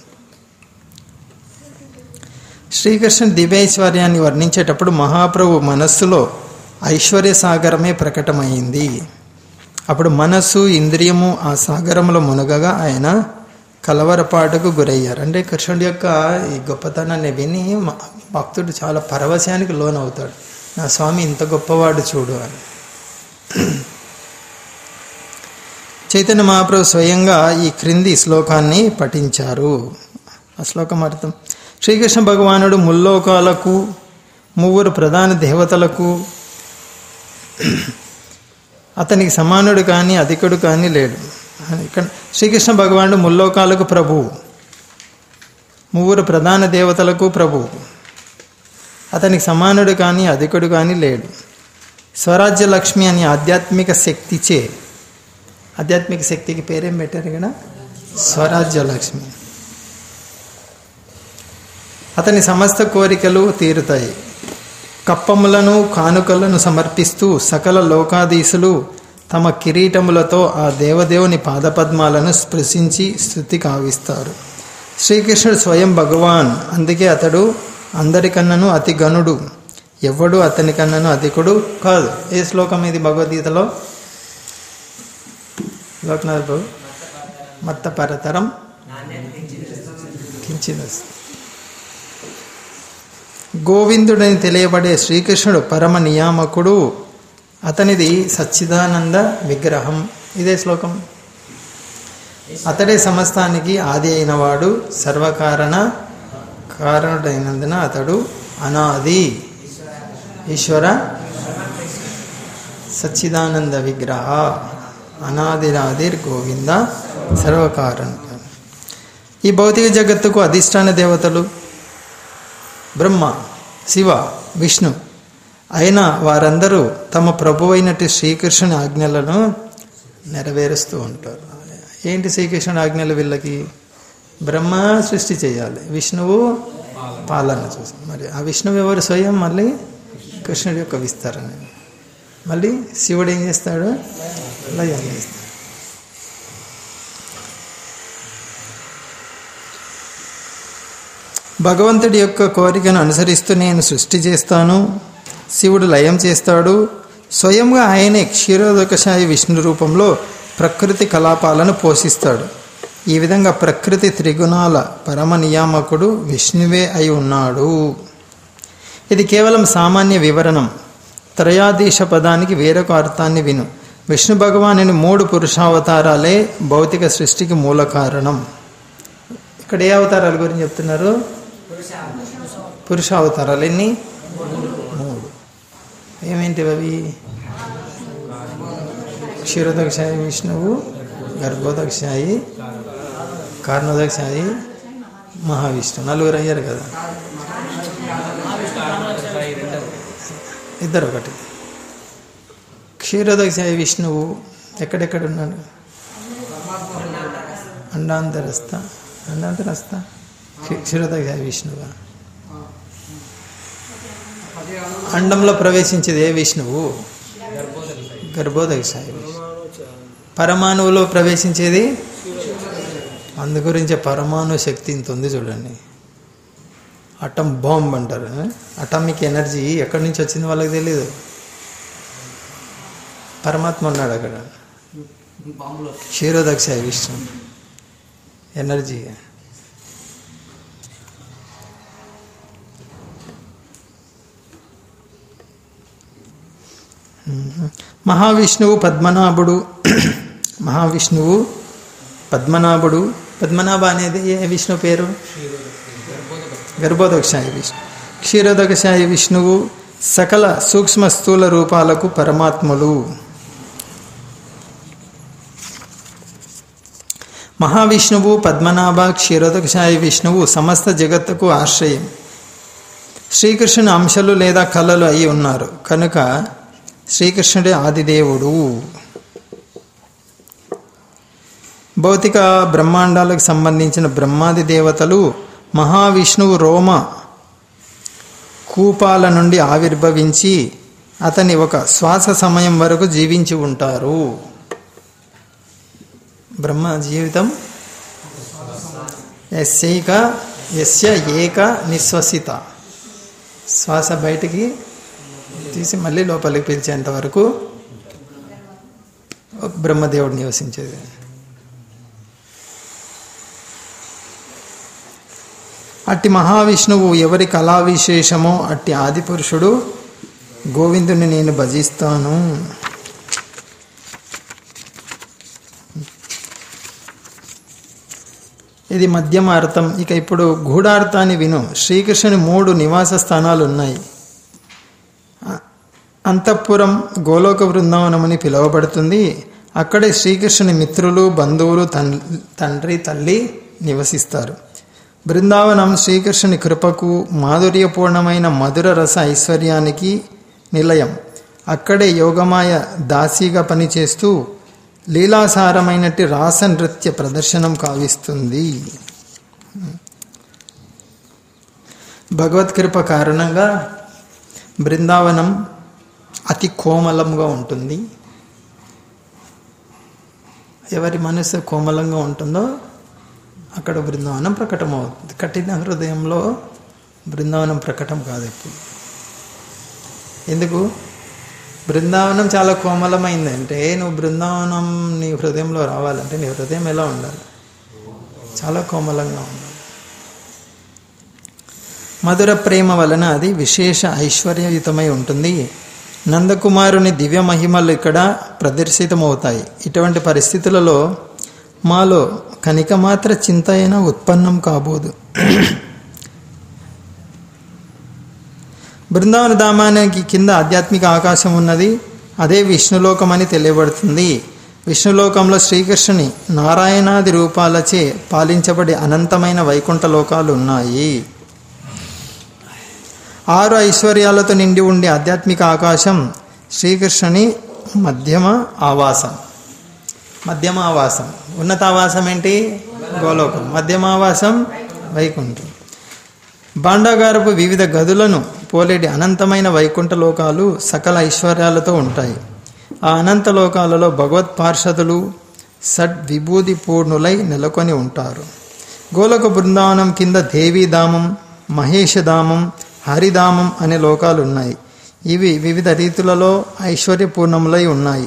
శ్రీకృష్ణ దివ్యైశ్వర్యాన్ని వర్ణించేటప్పుడు మహాప్రభు మనస్సులో ఐశ్వర్య సాగరమే ప్రకటమైంది అప్పుడు మనస్సు ఇంద్రియము ఆ సాగరంలో మునగగా ఆయన కలవరపాటుకు గురయ్యారు అంటే కృష్ణుడి యొక్క ఈ గొప్పతనాన్ని విని మ- భక్తుడు చాలా పరవశానికి లోనవుతాడు నా స్వామి ఇంత గొప్పవాడు చూడు అని చైతన్య మహాప్రభు స్వయంగా ఈ క్రింది శ్లోకాన్ని పఠించారు ఆ శ్లోకం అర్థం శ్రీకృష్ణ భగవానుడు ముల్లోకాలకు ముగ్గురు ప్రధాన దేవతలకు అతనికి సమానుడు కానీ అధికుడు కానీ లేడు ఇక్కడ శ్రీకృష్ణ భగవానుడు ముల్లోకాలకు ప్రభువు ముగ్గురు ప్రధాన దేవతలకు ప్రభువు అతనికి సమానుడు కానీ అధికుడు కానీ లేడు స్వరాజ్య లక్ష్మి అనే ఆధ్యాత్మిక శక్తిచే ఆధ్యాత్మిక శక్తికి పేరేం పెట్టారు ఇక్కడ స్వరాజ్య లక్ష్మి అతని సమస్త కోరికలు తీరుతాయి కప్పములను కానుకలను సమర్పిస్తూ సకల లోకాధీశులు తమ కిరీటములతో ఆ దేవదేవుని పాదపద్మాలను స్పృశించి స్థుతి కావిస్తారు శ్రీకృష్ణుడు స్వయం భగవాన్ అందుకే అతడు అందరికన్నను అతి గనుడు ఎవడు అతని కన్నను అధికుడు కాదు ఏ శ్లోకం ఇది భగవద్గీతలో లోకనాథ్ ప్రభు మత్త పరతరం కించిదస్తి గోవిందుడని తెలియబడే శ్రీకృష్ణుడు పరమ నియామకుడు అతనిది సచ్చిదానంద విగ్రహం ఇదే శ్లోకం అతడే సమస్తానికి ఆది అయినవాడు సర్వకారణ కారణుడైనందున అతడు అనాది ఈశ్వర సచ్చిదానంద విగ్రహ అనాదిరాదిర్ గోవింద సర్వకారణ ఈ భౌతిక జగత్తుకు అధిష్టాన దేవతలు బ్రహ్మ శివ విష్ణు అయిన వారందరూ తమ ప్రభువైనటి శ్రీకృష్ణుని ఆజ్ఞలను నెరవేరుస్తూ ఉంటారు ఏంటి శ్రీకృష్ణుని ఆజ్ఞలు వీళ్ళకి బ్రహ్మ సృష్టి చేయాలి విష్ణువు పాలన చూసి మరి ఆ విష్ణువు ఎవరు స్వయం మళ్ళీ కృష్ణుడి యొక్క విస్తరణ మళ్ళీ శివుడు ఏం చేస్తాడు లయం చేస్తాడు భగవంతుడి యొక్క కోరికను అనుసరిస్తూ నేను సృష్టి చేస్తాను శివుడు లయం చేస్తాడు స్వయంగా ఆయనే క్షీరోదకశాయి విష్ణు రూపంలో ప్రకృతి కలాపాలను పోషిస్తాడు ఈ విధంగా ప్రకృతి త్రిగుణాల పరమ నియామకుడు విష్ణువే అయి ఉన్నాడు ఇది కేవలం సామాన్య వివరణం త్రయాధీశ పదానికి వేరొక అర్థాన్ని విను విష్ణు భగవానుని మూడు పురుషావతారాలే భౌతిక సృష్టికి మూల కారణం ఇక్కడ ఏ అవతారాల గురించి చెప్తున్నారు పురుషావతారాలు ఎన్ని మూడు ఏమేంటివి అవి క్షీరోదక్షాయి విష్ణువు గర్భోదక్షాయి కారణోదక్షాయి మహావిష్ణు నలుగురు అయ్యారు కదా ఇద్దరు ఒకటి క్షీరోదక్ష విష్ణువు ఎక్కడెక్కడ ఉన్నాడు అండాంతరస్థ అండాంతరస్థ క్షీరోదక్ష విష్ణువు అదే అను అండంలో ప్రవేశించేది ఏ విష్ణువు గర్భోదక్ష విష్ణువు పరమాణువులో ప్రవేశించేది అందు గురించే పరమాణు శక్తి ఇంత ఉంది చూడండి అటం బాంబ్ అంటారు అటామిక్ ఎనర్జీ ఎక్కడి నుంచి వచ్చింది వాళ్ళకి తెలియదు పరమాత్మ ఉన్నాడు అక్కడ బాంబులో క్షీరోదక్ష విష్ణు ఎనర్జీ మహావిష్ణువు పద్మనాభుడు మహావిష్ణువు పద్మనాభుడు పద్మనాభ అనేది ఏ విష్ణు పేరు గర్భోదక్షాయి విష్ణు క్షీరోదక్షాయి విష్ణువు సకల సూక్ష్మ స్థూల రూపాలకు పరమాత్ములు మహావిష్ణువు పద్మనాభ క్షీరోదక్షాయి విష్ణువు సమస్త జగత్తుకు ఆశ్రయం శ్రీకృష్ణుని అంశలు లేదా కళలు అయి ఉన్నారు కనుక శ్రీకృష్ణుడే ఆదిదేవుడు భౌతిక బ్రహ్మాండాలకు సంబంధించిన బ్రహ్మాది దేవతలు మహావిష్ణువు రోమ కూపాల నుండి ఆవిర్భవించి అతని ఒక శ్వాస సమయం వరకు జీవించి ఉంటారు బ్రహ్మ జీవితం ఎస్యైక ఎస్య ఏక నిశ్వసిత శ్వాస బయటికి తీసి మళ్ళీ లోపలికి పిలిచేంత వరకు ఒక బ్రహ్మదేవుడు నివసించేది అట్టి మహావిష్ణువు ఎవరి కళా విశేషమో అట్టి ఆదిపురుషుడు గోవిందుని నేను భజిస్తాను ఇది మధ్యమ అర్థం ఇక ఇప్పుడు గూఢార్థాన్ని విను శ్రీకృష్ణుని మూడు నివాస స్థానాలు ఉన్నాయి అ- అంతఃపురం గోలోక బృందావనమని పిలువబడుతుంది అక్కడే శ్రీకృష్ణుని మిత్రులు బంధువులు తన్- తండ్రి తల్లి నివసిస్తారు బృందావనం శ్రీకృష్ణుని కృపకు మాధుర్యపూర్ణమైన మధుర రస ఐశ్వర్యానికి నిలయం అక్కడే యోగమాయ దాసీగా పనిచేస్తూ లీలాసారమైనట్టి రాస నృత్య ప్రదర్శనం కావిస్తుంది భగవత్కృప కారణంగా బృందావనం అతి కోమలంగా ఉంటుంది ఎవరి మనసు కోమలంగా ఉంటుందో అక్కడ బృందావనం ప్రకటమవుతుంది కఠిన హృదయంలో బృందావనం ప్రకటం కాదు ఎప్పుడు ఎందుకు బృందావనం చాలా కోమలమైందంటే నువ్వు బృందావనం నీ హృదయంలో రావాలంటే నీ హృదయం ఎలా ఉండాలి చాలా కోమలంగా ఉండాలి మధుర ప్రేమ వలన అది విశేష ఐశ్వర్యయుతమై ఉంటుంది నందకుమారుని దివ్య మహిమలు ఇక్కడ ప్రదర్శితమవుతాయి ఇటువంటి పరిస్థితులలో మాలో కనిక మాత్ర చింత అయినా ఉత్పన్నం కాబోదు బృందావన ధామానికి కింద ఆధ్యాత్మిక ఆకాశం ఉన్నది అదే విష్ణులోకం అని తెలియబడుతుంది విష్ణులోకంలో శ్రీకృష్ణుని నారాయణాది రూపాలచే పాలించబడి అనంతమైన వైకుంఠ లోకాలు ఉన్నాయి ఆరు ఐశ్వర్యాలతో నిండి ఉండే ఆధ్యాత్మిక ఆకాశం శ్రీకృష్ణుని మధ్యమ ఆవాసం మధ్యమ ఆవాసం ఉన్నత ఆవాసం ఏంటి గోలోకం మధ్యమ ఆవాసం వైకుంఠం భాండాగారపు వివిధ గదులను పోలేటి అనంతమైన వైకుంఠ లోకాలు సకల ఐశ్వర్యాలతో ఉంటాయి ఆ అనంత లోకాలలో భగవత్ పార్షదులు సడ్ విభూతి పూర్ణులై నెలకొని ఉంటారు గోలోక బృందావనం కింద దేవీధామం మహేషధామం హరిధామం అనే లోకాలు ఉన్నాయి ఇవి వివిధ రీతులలో ఐశ్వర్యపూర్ణములై ఉన్నాయి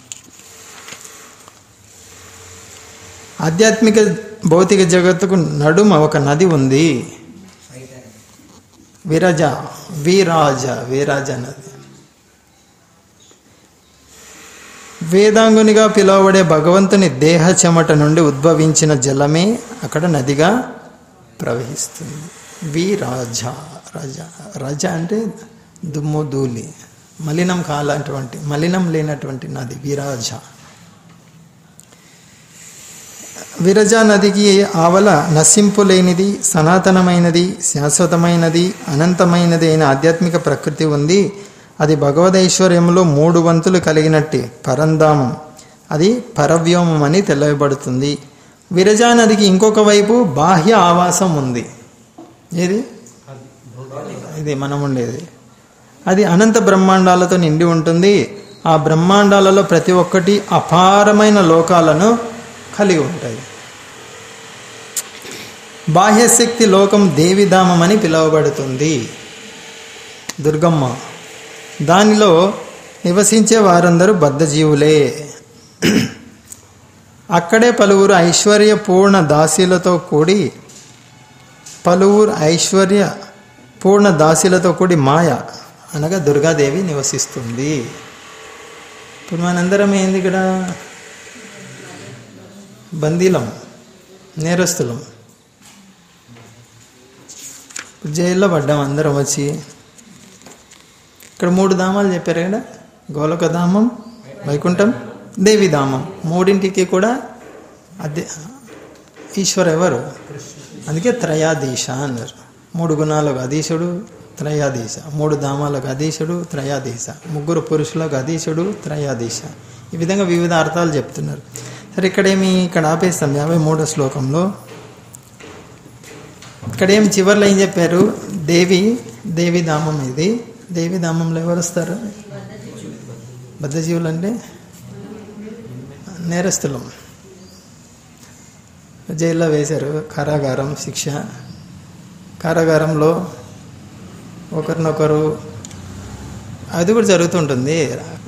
ఆధ్యాత్మిక భౌతిక జగత్తుకు నడుమ ఒక నది ఉంది విరజ వీరాజ వీరాజ నది వేదాంగునిగా పిలువబడే భగవంతుని దేహ చెమట నుండి ఉద్భవించిన జలమే అక్కడ నదిగా ప్రవహిస్తుంది వీరాజ రజ రజ అంటే దుమ్ము ధూళి మలినం కాలాంటివంటి మలినం లేనటువంటి నది విరాజ విరజా నదికి ఆవల నశింపు లేనిది సనాతనమైనది శాశ్వతమైనది అనంతమైనది అయిన ఆధ్యాత్మిక ప్రకృతి ఉంది అది భగవదైశ్వర్యంలో మూడు వంతులు కలిగినట్టి పరంధామం అది పరవ్యోమం అని తెలియబడుతుంది విరజా నదికి ఇంకొక వైపు బాహ్య ఆవాసం ఉంది ఏది ఇది మనం ఉండేది అది అనంత బ్రహ్మాండాలతో నిండి ఉంటుంది ఆ బ్రహ్మాండాలలో ప్రతి ఒక్కటి అపారమైన లోకాలను కలిగి ఉంటాయి బాహ్యశక్తి లోకం దేవిధామం అని పిలువబడుతుంది దుర్గమ్మ దానిలో నివసించే వారందరూ బద్ధజీవులే అక్కడే పలువురు ఐశ్వర్య పూర్ణ దాసీలతో కూడి పలువురు ఐశ్వర్య పూర్ణ దాసీలతో కూడి మాయ అనగా దుర్గాదేవి నివసిస్తుంది ఇప్పుడు మనందరం ఏంది ఇక్కడ బందీలం నేరస్తులం జైల్లో పడ్డాం అందరం వచ్చి ఇక్కడ మూడు ధామాలు చెప్పారు కదా గోలకధామం వైకుంఠం దేవిధామం మూడింటికి కూడా అదే ఈశ్వర్ ఎవరు అందుకే త్రయాధీశ అన్నారు మూడు గుణాలకు అధీశుడు త్రయాధీశ మూడు ధామాలకు అధీశుడు త్రయాధీశ ముగ్గురు పురుషులకు అధీశుడు త్రయాధీశ ఈ విధంగా వివిధ అర్థాలు చెప్తున్నారు సరే ఇక్కడేమి ఇక్కడ ఆపేస్తాం యాభై మూడో శ్లోకంలో ఇక్కడ ఏం చివర్లో ఏం చెప్పారు దేవి దేవిధామం ఇది దేవిధామంలో ఎవరు వస్తారు బద్ధజీవులు అంటే నేరస్తులం జైల్లో వేశారు కారాగారం శిక్ష కారాగారంలో ఒకరినొకరు అది కూడా జరుగుతుంటుంది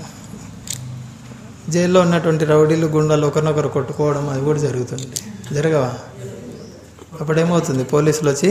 జైల్లో ఉన్నటువంటి రౌడీలు గుండాలు ఒకరినొకరు కొట్టుకోవడం అది కూడా జరుగుతుంది జరగవా అప్పుడేమవుతుంది పోలీసులు వచ్చి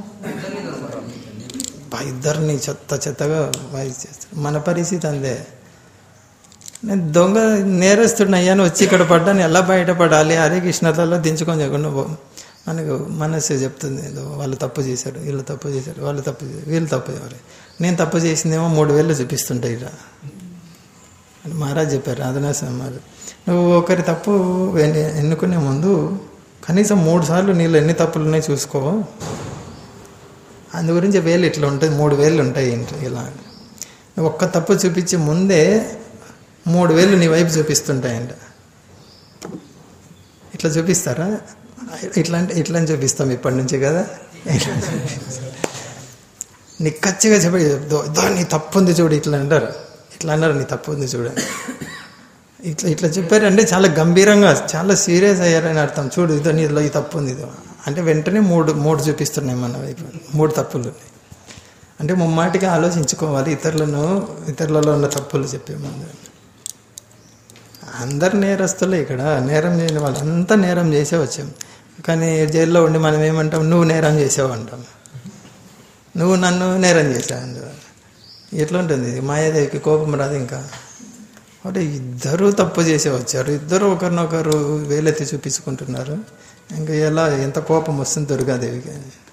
బా ఇద్దరిని చెత్త చెత్తగా వాయిస్ చేస్తారు మన పరిస్థితి అందే నేను దొంగ నేరస్తున్నాయ్యాను వచ్చి ఇక్కడ పడ్డాను ఎలా బయటపడాలి హరే కృష్ణతలో దించుకొని చెప్పకుండా పో. మనకు మనసు చెప్తుంది ఏదో వాళ్ళు తప్పు చేశారు వీళ్ళు తప్పు చేశారు వాళ్ళు తప్పు చేశారు వీళ్ళు తప్పు చేయాలి నేను తప్పు చేసిందేమో మూడు వేలు చూపిస్తుంటాయి ఇలా అని మహారాజ్ చెప్పారు అదనాశం మహారాజ్ నువ్వు ఒకరి తప్పు ఎన్ని- ఎన్నుకునే ముందు కనీసం మూడు సార్లు నీళ్ళు ఎన్ని తప్పులు ఉన్నాయి చూసుకో అందు గురించి వేలు ఇట్లా ఉంటుంది మూడు వేలు ఉంటాయి ఇంట్లో ఇలా నువ్వు ఒక్క తప్పు చూపించి ముందే మూడు వేలు నీ వైపు చూపిస్తుంటాయంట ఇట్లా చూపిస్తారా ఇట్లా అంటే ఇట్లా అని చూపిస్తాం ఇప్పటి నుంచి కదా ఇట్లా చూపిస్తాం. నిక్కచ్చిగా చెప్పి "దో- దో నీ తప్పు ఉంది చూడు ఇట్లా అంటారు ఇట్లా అన్నారు నీ తప్పు ఉంది చూడు ఇట్లా ఇట్లా చెప్పారంటే చాలా గంభీరంగా చాలా సీరియస్ అయ్యారని అర్థం చూడు ఇదో నీలో ఈ తప్పు ఉంది ఇదో అంటే వెంటనే మూడు మూడు చూపిస్తున్నాయి మన వైపు మూడు తప్పులు ఉన్నాయి అంటే ముమ్మాటికి ఆలోచించుకోవాలి ఇతరులను ఇతరులలో ఉన్న తప్పులు చెప్పే ముందు అందరు నేరస్తులే ఇక్కడ నేరం చేయని వాళ్ళు అంతా నేరం చేసే వచ్చాం కానీ జైల్లో ఉండి మనం ఏమంటాం నువ్వు నేరం చేసావు అంటాం నువ్వు నన్ను నేరం చేశావు అందువల్ల ఎట్లా ఉంటుంది ఇది మాయాదేవికి కోపం రాదు ఇంకా అంటే ఇద్దరు తప్పు చేసే వచ్చారు ఇద్దరు ఒకరినొకరు వేలెత్తి చూపించుకుంటున్నారు ఇంకా ఎలా ఎంత కోపం వస్తుంది దుర్గాదేవికి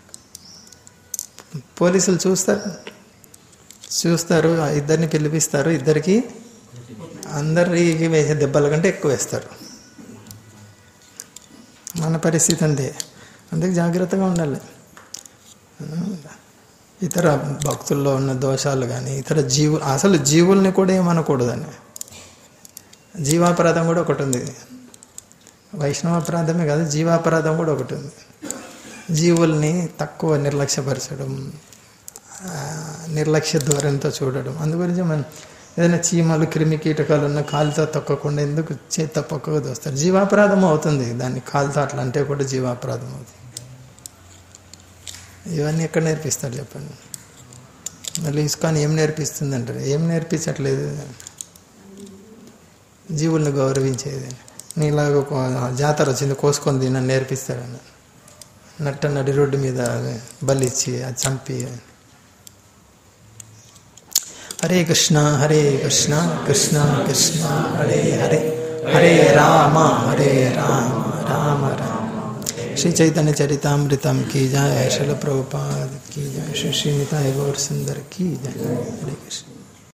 పోలీసులు చూస్తారు చూస్తారు ఆ ఇద్దరిని పిలిపిస్తారు ఇద్దరికి అందరికి వేసే దెబ్బల కంటే ఎక్కువ వేస్తారు మన పరిస్థితి అంతే అందుకే జాగ్రత్తగా ఉండాలి ఇతర భక్తుల్లో ఉన్న దోషాలు కానీ ఇతర జీవు అసలు జీవుల్ని కూడా ఏమనకూడదని జీవాపరాధం కూడా ఒకటి ఉంది వైష్ణవాపరాధమే కాదు జీవాపరాధం కూడా ఒకటి ఉంది జీవుల్ని తక్కువ నిర్లక్ష్యపరచడం ఆ, నిర్లక్ష్య ధోరణితో చూడడం అందు గురించి మనం ఏదైనా చీమలు క్రిమి కీటకాలు ఉన్న కాలుతో తొక్కకుండా ఎందుకు చేత పక్కకు దోస్తారు జీవాపరాధం అవుతుంది దాన్ని కాలుతో అట్లా అంటే కూడా జీవాపరాధం అవుతుంది ఇవన్నీ ఎక్కడ నేర్పిస్తారు చెప్పండి మళ్ళీ ఇస్కాన్ ఏం నేర్పిస్తుంది అంటారు ఏం నేర్పించట్లేదు జీవుల్ని గౌరవించేది నీలాగ ఒక జాతర వచ్చింది కోసుకొని తినని నేర్పిస్తాడన్న నట్ట నడి రోడ్డు మీద బలిచ్చి అది చంపి హరే కృష్ణ హరే కృష్ణ కృష్ణ కృష్ణ హరే హరే హరే రామ హరే రామ రామ రామ श्री चैतन्य चरितामृतम की जय शिल प्रभुपाद की जय श्री श्रीनिताय गौर सुंदर की जय हरे कृष्ण